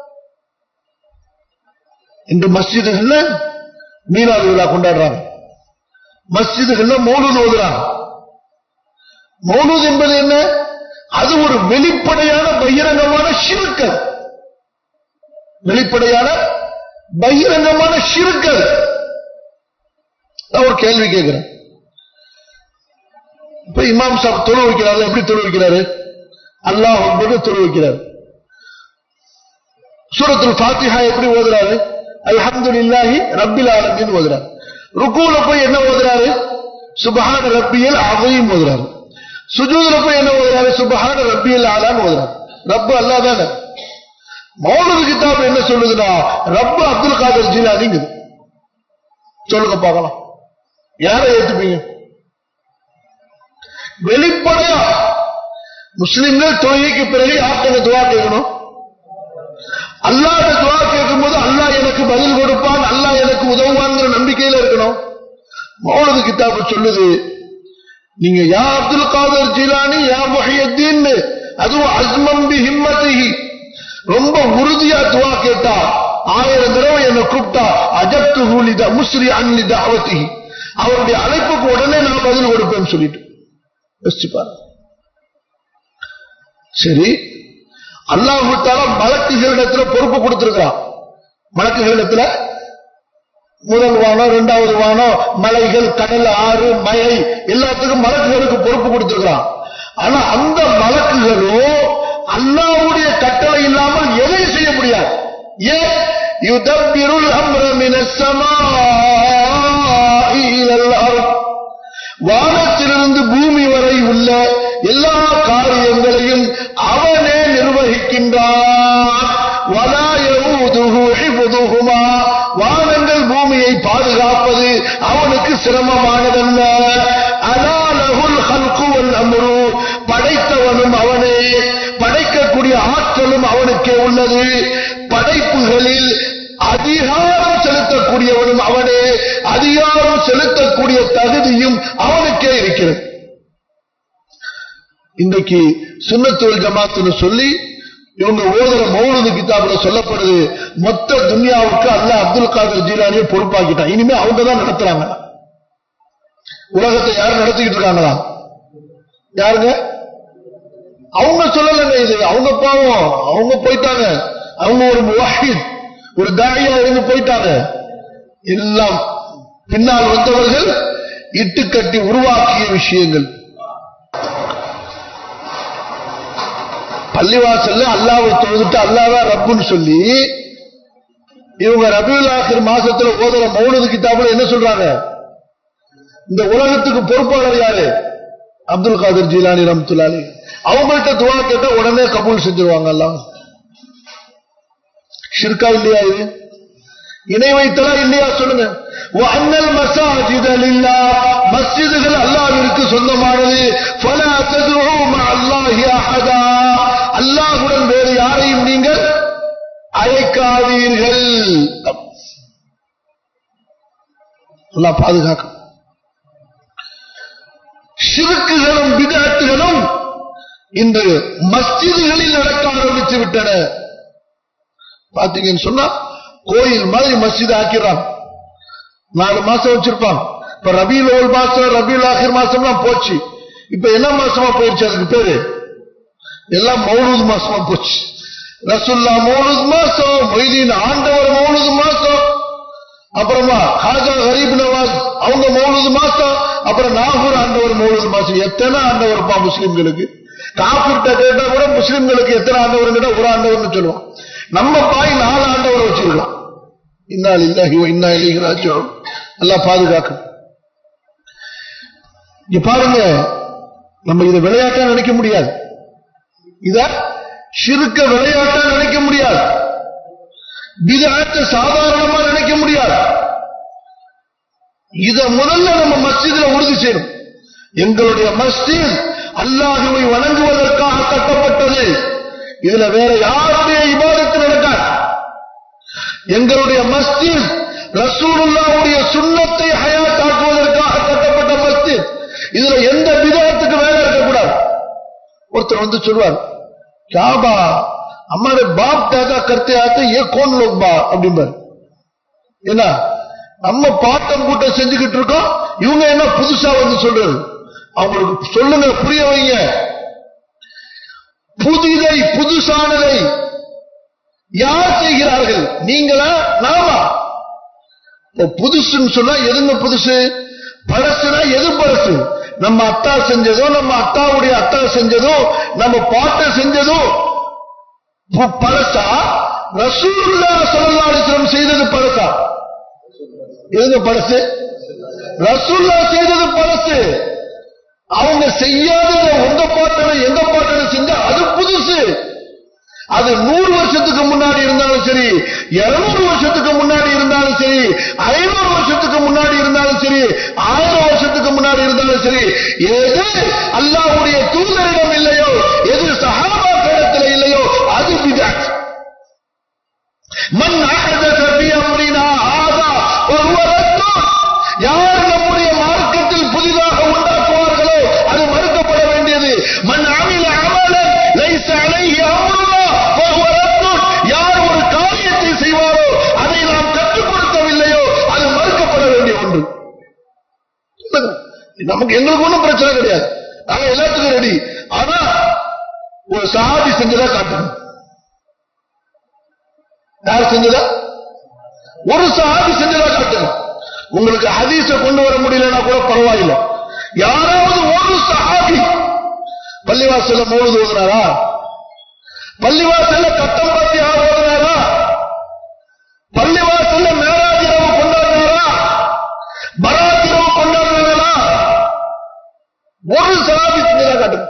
இன்று மஸ்ஜிதுகள்ல மீனாது விழா கொண்டாடுறாங்க மஸ்ஜிதுகள்ல மௌலூத் ஓதுறாங்க மௌலூத் என்பது என்ன அது ஒரு வெளிப்படையான பகிரங்கமான சிறுக்கல் வெளிப்படையான பகிரங்கமான சிறுக்கல் நான் ஒரு கேள்வி கேட்கிறேன் இப்ப இமாம் சாப் தொழு வைக்கிறாரு எப்படி தொழு வைக்கிறாரு அல்லாஹ் அக்பர்னு தொழு வைக்கிறாரு சூரத்துல் ஃபாத்திஹா எப்படி ஓதுறாரு அல்ஹம்துலில்லாஹி ரப்பில் ஆலமீன் ஓதுறாரு ருக்கூல போய் என்ன ஓதுறாரு சுபஹான ரப்பியல் அஸீம் ஓதுறாரு சுஜூதுல போய் என்ன ஓதுறாரு சுபஹான ரப்பியல் ஆலான்னு ஓதுறாரு ரப்பு அல்லாஹ் தானே மௌலது கிதாப் என்ன சொல்லுதுன்னா ரப்பு அப்துல் காதர் ஜீலானிங்குது சொல்லுங்க பார்க்கலாம் யாரை ஏத்துப்பீங்க வெளிப்படையா முஸ்லிம்கள் தொழுகைக்கு பிறகு யார்கிட்ட துவா கேட்கணும் அல்லாத துவா கேட்கும் போது அல்லாஹ் எனக்கு பதில் கொடுப்பான் அல்லாஹ் எனக்கு உதவுவான்ங்கிற நம்பிக்கையில இருக்கணும் மௌலது கிதாபு சொல்லுது நீங்க யா அப்துல் காதர் ஜிலானி யா முஹியத்தீன் அதுவும் அஸ்மம் பி ஹிம்மத்திஹி ரொம்ப உறுதியா துவா கேட்டா ஆயிரம் தடவை என்னை கூப்பிட்டா அஜப்து ஹூலித முஸ்ரி அன்லி தாவத்திஹி அவருடைய அழைப்புக்கு உடனே நான் பதில் கொடுப்பேன்னு சொல்லிட்டு யோசிச்சு பாருங்க சரி அல்லாஹால மலக்குகளிடத்துல பொறுப்பு கொடுத்திருக்கிறான் மலக்குகளிடத்துல முதல் வானம் இரண்டாவது வானம் மலைகள் கடல் ஆறு மழை எல்லாத்துக்கும் மலக்குகளுக்கு பொறுப்பு கொடுத்திருக்கிறான் ஆனா அந்த மலக்குகளும் அல்லாவுடைய கட்டளை இல்லாமல் எதையும் செய்ய முடியாது ஏன் யுதப்பிருள் வானத்திலிருந்து பூமி வரை உள்ள எல்லா காரியங்களையும் அவனே நிர்வகிக்கின்றான் வானங்கள் பூமியை பாதுகாப்பது அவனுக்கு சிரமமானதல்ல அலாலகுல் ஹல்குவல் அம்ரு படைத்தவனும் அவனே படைக்கக்கூடிய ஆற்றலும் அவனுக்கே உள்ளது படைப்புகளில் அதிகாரம் செலுத்தக்கூடியவனும் அவனே அதிகாரம் செலுத்தக்கூடிய தகுதியும் அவனுக்கே இருக்கிறது இன்றைக்கு சுண்ணத்துவல் ஜமாத்துன்னு சொல்லி இவங்க ஓதுற மௌனது கிதாபுல சொல்லப்படுது மொத்த துன்யாவுக்கு அல்ல அப்துல் காதர் ஜீலானியை பொறுப்பாக்கிட்டான் இனிமே அவங்க தான் நடத்துறாங்க உலகத்தை யாரும் நடத்திக்கிட்டு இருக்காங்களா யாருங்க அவங்க சொல்லலங்க இது அவங்க பாவம் அவங்க போயிட்டாங்க அவங்க ஒரு முவாஹித் ஒரு தாயா இருந்து போயிட்டாங்க எல்லாம் பின்னால் வந்தவர்கள் இட்டுக்கட்டி உருவாக்கிய விஷயங்கள் பள்ளிவாசல்ல அல்லாவை தொழுதுட்டு அல்லாதான் ரப்புன்னு சொல்லி இவங்க ரபியுல் ஆசிர் மாசத்துல ஓதுற மௌனது கிதாபுல என்ன சொல்றாங்க இந்த உலகத்துக்கு பொறுப்பாளர் யாரு அப்துல் காதர் ஜீலானி ரம்துல்லாலி அவங்கள்ட்ட துவா கேட்டா உடனே கபூல் செஞ்சிருவாங்க எல்லாம் ஷிர்கா இல்லையா இது இணை வைத்தலா இல்லையா சொல்லுங்க அண்ணல் மசாஜித் அல்லா மஸ்ஜிதுகள் அல்லாவிற்கு சொந்தமானது ஃபலா ததுஉ மஅ அல்லாஹி அஹதா அல்லாஹ்வுடன் வேறு யாரையும் நீங்கள் அழைக்காதீர்கள் அல்லாஹ் பாதுகாக்கும் ஷிருக்குகளும் விதத்துகளும் இன்று மஸ்ஜிதுகளில் நடக்க ஆரம்பித்து விட்டன பாத்தீங்கன்னு சொன்னா கோயில் மாதிரி மஸ்ஜித் ஆக்கிறான் நாலு மாசம் வச்சிருப்பான் இப்ப ரபியுல் ஓல் மாசம் ரபியுல் ஆகிர் மாசம்லாம் போச்சு இப்ப என்ன மாசமா போயிடுச்சு அதுக்கு பேரு எல்லாம் மௌலூத் மாசமா போச்சு ரசுல்லா மௌலுது மாசம் மொய்தீன் ஆண்டவர் மௌலுது மாசம் அப்புறமா ஹாஜா கரீப் நவாஸ் அவங்க மௌலுது மாசம் அப்புறம் நாகூர் ஆண்டவர் மௌலுது மாசம் எத்தனை ஆண்டவர்ப்பா முஸ்லிம்களுக்கு காப்பிட்ட கேட்டா கூட முஸ்லிம்களுக்கு எத்தனை ஆண்டவர் கேட்டா ஒரு ஆண்டவர்னு சொல்லுவோம் நம்ம பாய் நாலு ஆண்டவர் வச்சிருக்கலாம் இன்னால் இல்லாஹி இன்னா இல்லாஹி நல்லா பாதுகாக்கும் இங்க பாருங்க நம்ம இதை விளையாட்டா நினைக்க முடியாது இத சிறுக்க விளையாட்டா நினைக்க முடியாது பிதாத்த சாதாரணமா நினைக்க முடியாது இத முதல்ல நம்ம மஸ்ஜிதுல உறுதி செய்யணும் எங்களுடைய மஸ்ஜித் அல்லாஹுவை வணங்குவதற்காக கட்டப்பட்டது இதுல வேற யாருடைய இபாதத்து நடக்காது எங்களுடைய மஸ்ஜித் ரசூலுல்லாவுடைய சுண்ணத்தை ஹயாத்தாக்குவதற்காக கட்டப்பட்ட மஸ்ஜித் இதுல எந்த விதத்துக்கு வேலை இருக்கக்கூடாது ஒருத்தர் வந்து சொல்வார் காபா हमारे बाप दादा करते आते ये कौन लोग बा அப்படிம்பார் என்ன நம்ம பாட்டம் கூட்டம் செஞ்சுக்கிட்டு இருக்கோம் இவங்க என்ன புதுசா வந்து சொல்றது அவங்களுக்கு சொல்லுங்க புரிய வைங்க புதிதை புதுசானதை யார் செய்கிறார்கள் நீங்களா நாமா புதுசுன்னு சொன்னா எதுங்க புதுசு பழசுனா எது பழசு நம்ம அத்தா செஞ்சதோ நம்ம அத்தாவுடைய அத்தா செஞ்சதோ நம்ம பாட்டை செஞ்சதோ பழசா ரசூல்லா சொல்லலாம் செய்தது பழசா எதுங்க பழசு ரசூல்லா செய்தது பழசு அவங்க செய்யாதத உங்க பாட்டனை எங்க பாட்டனை செஞ்சா அது புதுசு அது நூறு வருஷத்துக்கு முன்னாடி இருந்தாலும் சரி இருநூறு வருஷத்துக்கு முன்னாடி இருந்தாலும் சரி ஐநூறு வருஷத்துக்கு முன்னாடி இருந்தாலும் சரி ஆயிரம் வருஷத்துக்கு முன்னாடி இருந்தாலும் சரி எது அல்லாவுடைய தூதரிடம் இல்லையோ எது சகாபாக்கிடத்தில் இல்லையோ அது விதாட் மண் ஆகத சபி அப்படின்னா ஆதா ஒருவரத்தும் யார் நம்முடைய மார்க்கத்தில் புதிதாக உண்டாக்குவார்களோ அது மறுக்கப்பட வேண்டியது மண் அமில அமலன் லைச அலைஹி அம்ருல்லா ஒருவரத்தும் யார் ஒரு காரியத்தை செய்வாரோ அதை நாம் கற்றுக் கொடுக்கவில்லையோ அது மறுக்கப்பட வேண்டிய ஒன்று நமக்கு எங்களுக்கு ஒன்றும் பிரச்சனை கிடையாது நாங்க எல்லாத்துக்கும் ரெடி ஆனா ஒரு சாதி செஞ்சதா காட்டணும் யார் செஞ்சதா ஒரு சஹாபி செஞ்சதா காட்டணும் உங்களுக்கு ஹதீஸ கொண்டு வர முடியலன்னா கூட பரவாயில்லை யாராவது ஒரு சஹாபி பள்ளிவாசல்ல மூழுது ஓதுனாரா பள்ளிவாசல்ல கட்டம் பாத்தி ஓதுனாரா பள்ளிவாசல்ல மேராஜ் இரவு கொண்டாடினாரா பராத் இரவு கொண்டாடினாரா ஒரு சஹாபி செஞ்சதா காட்டணும்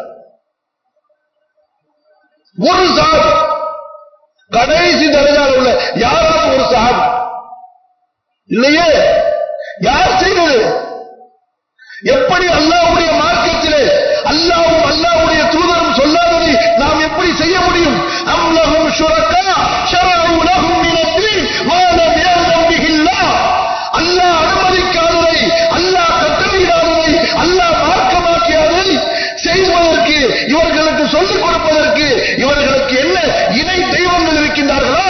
ஒரு சஹாபி கடைசி தரஜால உள்ள யாராவது ஒரு சஹாபி இல்லையே யார் செய்தது எப்படி அல்லாவுடைய மார்க்கத்திலே அல்லாவும் அல்லாவுடைய தூதரும் சொல்லாததை நாம் எப்படி செய்ய முடியும் அம்லகும் சுரக்கா ஷரவு லஹும் மினத்தீன் வாலம் யர்தம் பிஹில்லாஹ் அல்லாஹ் அனுமதிக்காததை அல்லாஹ் கட்டளையிடாததை அல்லாஹ் மார்க்கமாக்கியதை செய்வதற்கு இவர்களுக்கு சொல்லிக் கொடுப்பதற்கு இவர்களுக்கு என்ன இணை தெய்வங்கள் இருக்கின்றார்களா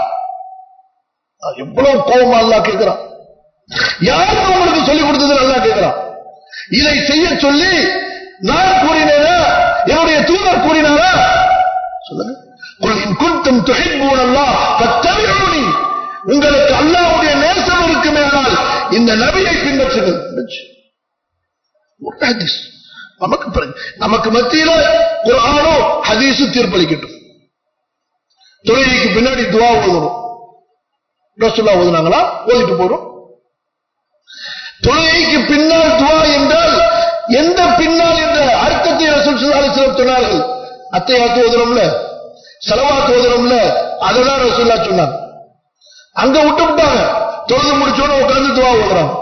எவ்வளவு கோபமா அல்லாஹ் கேட்கிறான் யாருக்கு உங்களுக்கு சொல்லிக் கொடுத்தது நல்லா கேட்கிறான் இதை செய்ய சொல்லி நான் கூறினேனா என்னுடைய தூதர் கூறினாரா சொல்லுங்க قل إن كنتم تحبون الله فاتبعوني உங்களுக்கு அல்லாஹ்வுடைய நேசம் இருக்குமேனால் இந்த நபியை பின்பற்றுங்கள் ஒரு ஹதீஸ் நமக்கு பிறகு நமக்கு மத்தியில குர்ஆனோ ஹதீஸு தீர்ப்பளிக்கட்டும் தொழுகைக்கு பின்னாடி துவா ஓதணும் ரசூல்லா ஓதுனாங்களா ஓதிட்டு போறோம் தொழுகைக்கு பின்னால் துவா என்றால் எந்த பின்னால் என்ற அர்த்தத்தை ரசூல் ஸல்லல்லாஹு அலைஹி வஸல்லம் சொன்னார்கள் அத்தையாத்து ஓதுறோம்ல செலவாத்து ஓதுறோம்ல அதெல்லாம் ரசூல்லா சொன்னாங்க அங்க விட்டு விட்டாங்க தொழுது முடிச்சோன்னு உட்கார்ந்து துவா ஓதுறாங்க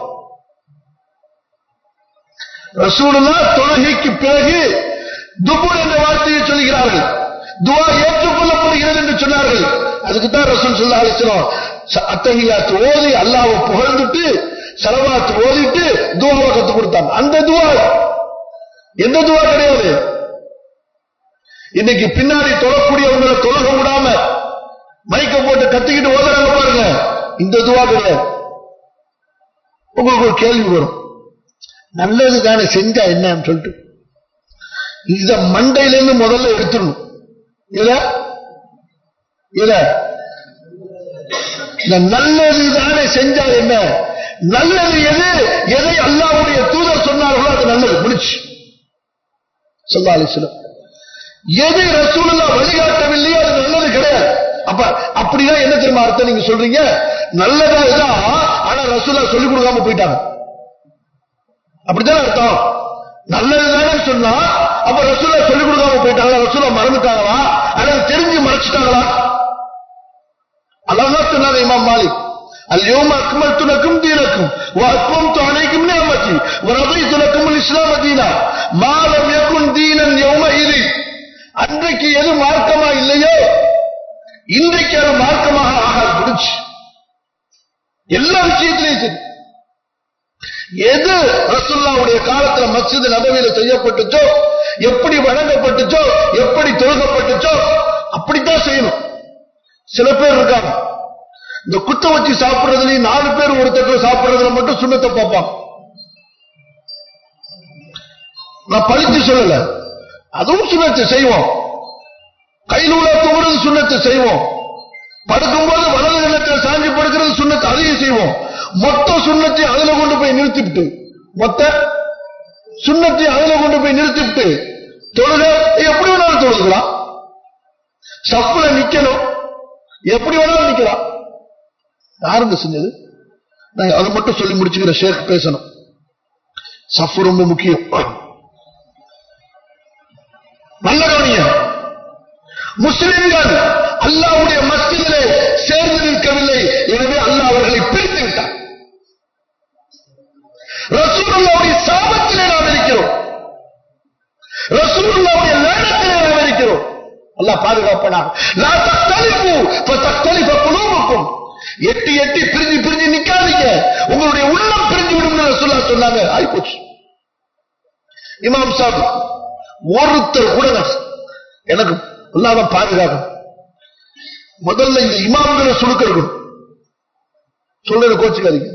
ரசூலுல்லா தொழுகைக்கு பிறகு துபுர் என்ற வார்த்தையை சொல்கிறார்கள் துவா ஏற்றுக்கொள்ளப்படுகிறது என்று சொன்னார்கள் அதுக்கு தான் ரசூல் ஸல்லல்லாஹு அலைஹி வஸல்லம் அத்தஹியாத் ஓதி அல்லாஹ்வை புகழ்ந்துட்டு சலவாத் ஓதிட்டு துவாவை கத்து கொடுத்தாங்க அந்த துவா எந்த துவா கிடையாது இன்னைக்கு பின்னாடி தொழக்கூடியவங்களை தொழக விடாம மைக்க போட்டு கத்திக்கிட்டு ஓதுறாங்க பாருங்க இந்த துவா கிடையாது உங்களுக்கு ஒரு கேள்வி வரும் நல்லது தானே செஞ்சா என்னன்னு சொல்லிட்டு இத மண்டையில இருந்து முதல்ல எடுத்துடணும் இத இத இந்த நல்லது தானே செஞ்சா என்ன நல்லது எது எதை அல்லாவுடைய தூதர் சொன்னார்களோ அது நல்லது முடிச்சு சொல்லா அலிஸ்லம் எது ரசூலுல்லா வழிகாட்டவில்லையோ அது நல்லது கிடையாது அப்ப அப்படின்னா என்ன தெரியுமா அர்த்தம் நீங்க சொல்றீங்க நல்லதா இதான் ஆனா ரசூலா சொல்லிக் கொடுக்காம போயிட்டாங்க அப்படித்தானே அர்த்தம் நல்லதுதானே சொன்னா அப்ப ரசூலா சொல்லிக் கொடுக்காம போயிட்டாங்களா ரசூலா மறந்துட்டாங்களா அல்லது தெரிஞ்சு மறைச்சிட்டாங்களா அழகா சொன்னாங்க இமாம் மாலிக் اليوم أكملت لكم دينكم وأتممت عليكم نعمتي ورضيت لكم الإسلام دينا ما لم يكن دينا يومئذ அன்றைக்கு எது மார்க்கமா இல்லையோ இன்றைக்கு அது மார்க்கமாக ஆகாது முடிச்சு எல்லா விஷயத்திலையும் சரி எது ரசுல்லாவுடைய காலத்துல மஸ்ஜித் நபவியில செய்யப்பட்டுச்சோ எப்படி வழங்கப்பட்டுச்சோ எப்படி தொழுகப்பட்டுச்சோ அப்படித்தான் செய்யணும் சில பேர் இருக்காங்க இந்த குத்த வச்சு சாப்பிடுறதுலயும் நாலு பேர் ஒரு தட்டில் சாப்பிடுறதுல மட்டும் சுண்ணத்தை பார்ப்பாங்க நான் பழித்து சொல்லல அதுவும் சுண்ணத்தை செய்வோம் கைலூல தூங்குறது சுண்ணத்தை செய்வோம் படுக்கும்போது வலது நிலத்தில் சாஞ்சி படுக்கிறது சுண்ணத்தை அதையும் செய்வோம் மொத்த சுண்ணத்தை அதுல கொண்டு போய் நிறுத்திவிட்டு மொத்த சுண்ணத்தை அதுல கொண்டு போய் நிறுத்திவிட்டு தொழுக எப்படி வேணாலும் தொழுதுக்கலாம் சப்புல நிக்கணும் எப்படி வேணாலும் நிக்கலாம் யாருங்க செஞ்சது நான் அதை மட்டும் சொல்லி முடிச்சுக்கிற ஷேக் பேசணும் சஃப் ரொம்ப முக்கியம் நல்ல கவனிய முஸ்லிம்கள் அல்லாவுடைய மஸ்ஜிதிலே சேர்ந்து நிற்கவில்லை எனவே அல்லாஹ் அவர்களை பிரித்து விட்டார் ரசூலுல்லாவுடைய சாபத்திலே நாம் இருக்கிறோம் ரசூலுல்லாவுடைய லேனத்திலே நாம் இருக்கிறோம் அல்லாஹ் பாதுகாப்பனாக லா தக்தலிஃபு ஃபதக்தலிஃப குலூபுக்கும் எட்டி எட்டி பிரிஞ்சு பிரிஞ்சு நிக்காதீங்க உங்களுடைய உள்ளம் பிரிஞ்சு விடும் ரசூலுல்லாஹ் சொன்னாங்க ஆயிப்போச்சு இமாம் சாப் ஒருத்தர் கூட எனக்கு இல்லாம பாதுகாக்கும் முதல்ல இந்த இமாம்களை சுழுக்க இருக்கணும் சொல்றது கோச்சுக்காதீங்க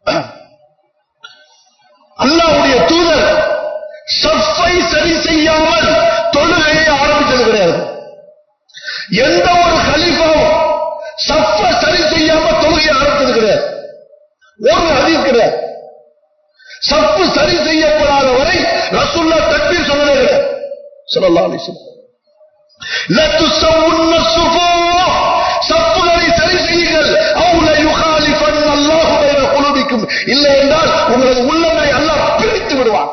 அல்லாவுடைய தூதர் சஃபை சரி செய்யாமல் தொழுகையை ஆரம்பிச்சது கிடையாது எந்த ஒரு கலிஃபாவும் சஃப சரி செய்யாம தொழுகையை ஆரம்பிச்சது கிடையாது ஒரு ஹதீஸ் கிடையாது சப்பு சரி செய்யப்படாத வரை ரசுல்லா தக்பீர் சொன்னதே கிடையாது ஸல்லல்லாஹு அலைஹி வஸல்லம் லத்துஸவுன்ன ஸுஃபூஃப் சப்புகளை சரி செய்யுங்கள் அவு ல யுகாலிஃபன் அல்லாஹு பைன குலூபிக்கும் இல்லை என்றால் உங்களது உள்ளங்களை அல்லாஹ் பிரித்து விடுவான்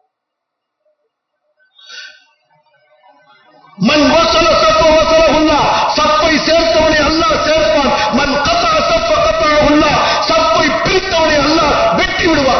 மன் வசல சப்ப வசலஹுல்லா சப்பை சேர்த்தவனை அல்லாஹ் சேர்ப்பான் மன் கத்தா சப்ப கத்தலஹுல்லா சப்பை பிரித்தவனை அல்லாஹ் வெட்டி விடுவான்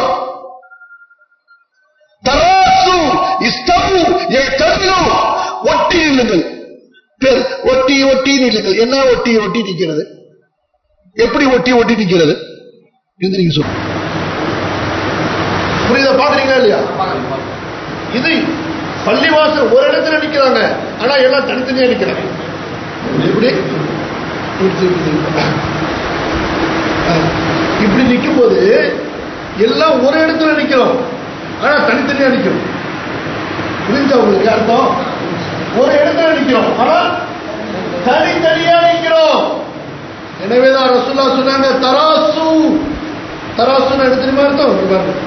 தராசு இஸ்தபு எத்தமிழு ஒட்டி நில்லுங்கள் பேர் ஒட்டி ஒட்டி நில்லுங்கள் என்ன ஒட்டி ஒட்டி நிற்கிறது எப்படி ஒட்டி ஒட்டி நிற்கிறது இது நீங்க சொல்லுங்க புரியுதா பாக்குறீங்களா இல்லையா இது பள்ளிவாசல் ஒரு இடத்துல நிக்கிறாங்க ஆனா எல்லாம் தனித்தனியா நிக்கிறாங்க எப்படி இப்படி, இப்படி. அஹ், இப்படி நிக்கும் போது எல்லாம் ஒரு இடத்துல நிக்கிறோம் ஆனா தனித்தனியா நிக்கிறோம் புரிஞ்சா உங்களுக்கு அர்த்தம் ஒரு இடத்துல நிக்கிறோம் ஆனா தனித்தனியா நிக்கிறோம் எனவேதான் ரசூல்லா சொன்னாங்க தராசு தராசுன்னு எடுத்துருமா அர்த்தம் இங்க பாருங்க.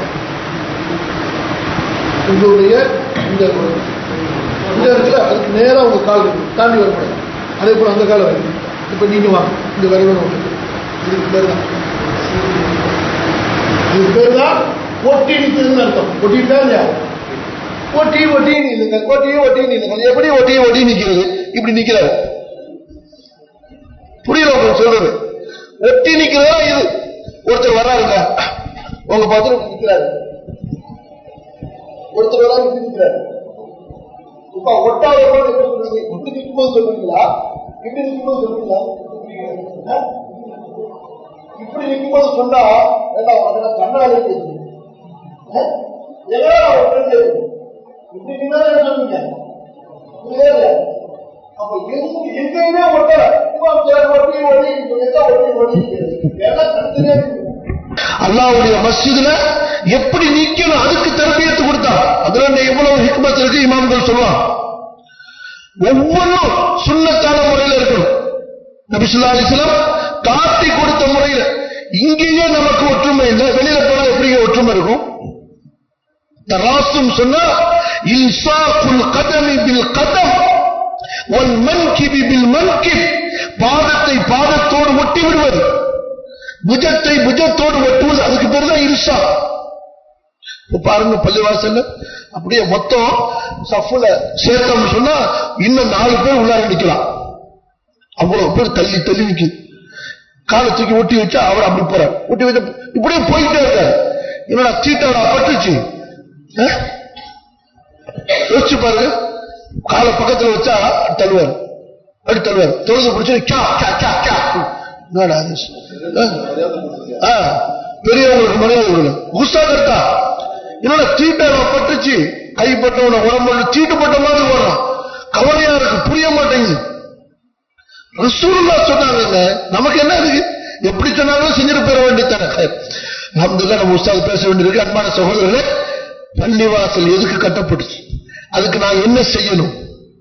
உங்களுடைய இந்த இந்த இடத்துல அதுக்கு நேரா உங்க கால் இருக்கு. தாண்டி வரக்கூடாது அதே போல அந்த கால வரும் இப்ப நீங்க வாங்க இந்த வரணும் இதுக்கு பேர் தான் இதுக்கு பேர் தான் ஒட்டி நிற்கிறதுன்னு அர்த்தம் ஒட்டிட்டா இல்லையா ஒட்டி ஒட்டி நில்லுங்க ஒட்டி ஒட்டி நில்லுங்க எப்படி ஒட்டி ஒட்டி நிக்கிறது இப்படி நிக்கிறாரு புரியல உங்களுக்கு சொல்றது ஒட்டி நிக்கிறதா இது ஒருத்தர் வர்றாருங்க உங்க பார்த்து இப்படி நிக்கிறாரு ஒருத்தர் வராரு இப்படி நிக்கிறாரு இப்ப ஒட்டாத போது என்ன சொல்றீங்க இப்படி நிக்கும்போது சொல்றீங்களா இப்படி நிக்கும்போது சொல்றீங்களா ஆ? இப்படி நிக்கும்போது சொன்னா வேண்டாம் உனக்கு கண்ணாலே தெரியும் எல்லாம் ஒரு friend இருக்கு. இப்படி நின்னா என்ன சொல்லுவீங்க புரியுதா இல்லையா? அப்ப எங்க எங்கேயுமே ஒட்டல இமாம் சார் ஒட்டி ஒட்டி எல்லாம் ஒட்டி ஒட்டி எல்லாம் தனித்தனியா இருக்கு. அல்லாவுடைய மஸ்ஜிதுல எப்படி நிக்கணும் அதுக்கு தரபியத்து கொடுத்தா அதுல இந்த எவ்வளவு ஹிக்மத் இருக்கு இமாம்கள் சொல்லுவான் ஒவ்வொன்றும் சுண்ணத்தான முறையில் இருக்கணும் நபிசுல்லா அலிஸ்லாம் காட்டி கொடுத்த முறையில் இங்கேயே நமக்கு ஒற்றுமை இல்லை வெளியில போனா எப்படி ஒற்றுமை இருக்கும் தராசும் சொன்னா இன்சாஃபுல் கதமி பில் கதம் ஒல் மன்கிபி பில் மன்கிப் பாதத்தை பாதத்தோடு ஒட்டி விடுவது புஜத்தை புஜத்தோடு ஒட்டுவது அதுக்கு பேர் தான் இருசா இப்ப பாருங்க பள்ளிவாசல்ல அப்படியே மொத்தம் சஃபுல சேர்த்தோம்னு சொன்னா இன்னும் நாலு பேர் உள்ளார நிக்கலாம் அவ்வளவு பேர் தள்ளி தள்ளி நிக்குது காலை தூக்கி ஒட்டி வச்சா அவர் அப்படி போறார் ஒட்டி வச்சா இப்படியே போயிட்டே இருக்காரு என்னடா சீட்டாடா பட்டுச்சு அஹ்? யோசிச்சு பாருங்க காலை பக்கத்துல வச்சா தள்ளுவார் அப்படி தள்ளுவார் தொழுது பிடிச்சு கா கா கா கா என்னடா இது? அஹ்? ஆ, பெரியவங்களுக்கு மரியாதை கொடுங்க குஸ்ஸா கருத்தா என்னோட தீட்டாட பட்டுச்சு கைப்பட்டவன உடம்பு தீட்டுப்பட்ட மாதிரி ஓடுறான் கவலையா இருக்கு புரிய மாட்டேங்குது ரசூலுல்லா சொன்னாங்க நமக்கு என்ன இருக்கு எப்படி சொன்னாலும் செஞ்சுட்டு பெற வேண்டியதானே அல்ஹம்துலில்லாஹ் நம்ம உஸ்தாத் பேச வேண்டியிருக்கு அன்பான சகோதரர்களே பள்ளிவாசல் எதுக்கு கட்டப்பட்டுச்சு அதுக்கு நான் என்ன செய்யணும்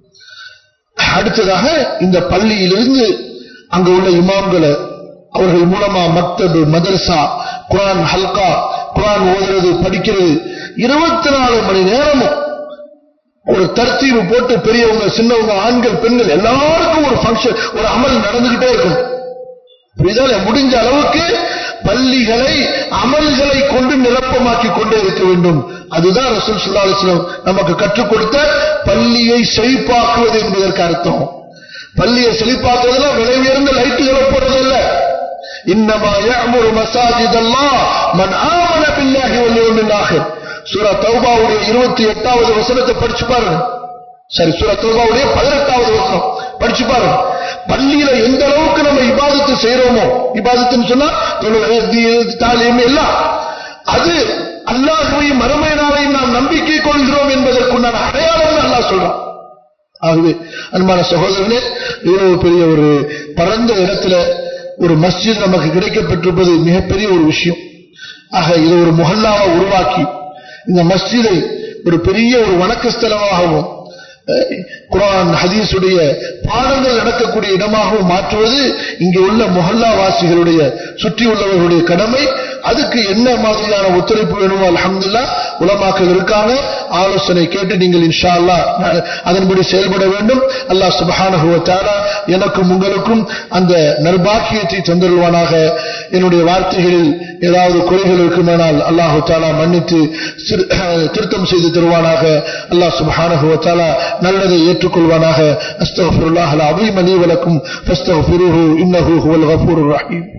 அடுத்ததாக இந்த பள்ளியிலிருந்து அங்க உள்ள இமாம்களை அவர்கள் மூலமா மக்தபு மதரசா குரான் ஹல்கா குரான் ஓதுறது படிக்கிறது இருபத்தி நாலு மணி நேரமும் ஒரு தர்த்தீவு போட்டு பெரியவங்க சின்னவங்க ஆண்கள் பெண்கள் எல்லாருக்கும் ஒரு ஃபங்க்ஷன் ஒரு அமல் நடந்துகிட்டே இருக்கும் புரியுதா முடிஞ்ச அளவுக்கு பள்ளிகளை அமல்களை கொண்டு நிரப்பமாக்கி கொண்டே இருக்க வேண்டும் அதுதான் ரசூல் ஸல்லல்லாஹு அலைஹி வஸல்லம் நமக்கு கற்றுக் கொடுத்த பள்ளியை செழிப்பாக்குவது என்பதற்கு அர்த்தம் பள்ளியை செழிப்பாக்குவதில் விலை உயர்ந்த லைட்டுகளை போடுறதில்ல இன்னமா يأمر مساجد الله من آمن بالله واليوم الآخر சூரா தௌபாவுடைய 28வது வசனத்தை படிச்சு பாருங்க சரி சூரா தௌபாவுடைய 18வது வசனம் படிச்சு பாருங்க பள்ளியில எந்த அளவுக்கு நம்ம இபாதத்து செய்யறோமோ இபாதத்துன்னு சொன்னா தாலியம் எல்லாம் அது அல்லாஹுவையும் மறுமை நாளையும் நாம் நம்பிக்கை கொள்கிறோம் என்பதற்குண்டான அடையாளம் அல்லாஹ் சொல்றான் ஆகவே அன்பான சகோதரர்களே இவ்வளவு பெரிய ஒரு பரந்த இடத்துல ஒரு மஸ்ஜித் நமக்கு கிடைக்கப்பட்டிருப்பது மிகப்பெரிய ஒரு விஷயம் ஆக இது ஒரு முஹல்லாவை உருவாக்கி இந்த மஸ்ஜிதை ஒரு பெரிய ஒரு வணக்கஸ்தலமாகவும் அஹ், குர்ஆன் ஹதீஸுடைய பாடங்கள் நடக்கக்கூடிய இடமாகவும் மாற்றுவது இங்கே உள்ள முஹல்லா வாசிகளுடைய சுற்றி உள்ளவர்களுடைய கடமை அதுக்கு என்ன மாதிரியான ஒத்துழைப்பு வேணுமோ அல்ஹம்துலில்லாஹ் உலமாக்கள் இருக்காங்க ஆலோசனை கேட்டு நீங்கள் இன்ஷா அல்லாஹ் ந- அதன்படி செயல்பட வேண்டும் அல்லாஹ் சுப்ஹானஹு வ தஆலா எனக்கும் உங்களுக்கும் அந்த நற்பாக்கியத்தை தந்தருள்வானாக என்னுடைய வார்த்தைகளில் ஏதாவது குறைகள் இருக்குமானால் அல்லாஹு தாலா மன்னித்து சிறு- திருத்தம் செய்து தருவானாக அல்லாஹ் சுப்ஹானஹு வ தஆலா நல்லதை ஏற்றுக்கொள்வானாக அஸ்தக்ஃபிருல்லாஹ் அல் அஸீம் லீ வலக்கும் ஃபஸ்தக்ஃபிருஹு இன்னஹு ஹுவல் கஃபூருர் ரஹீம்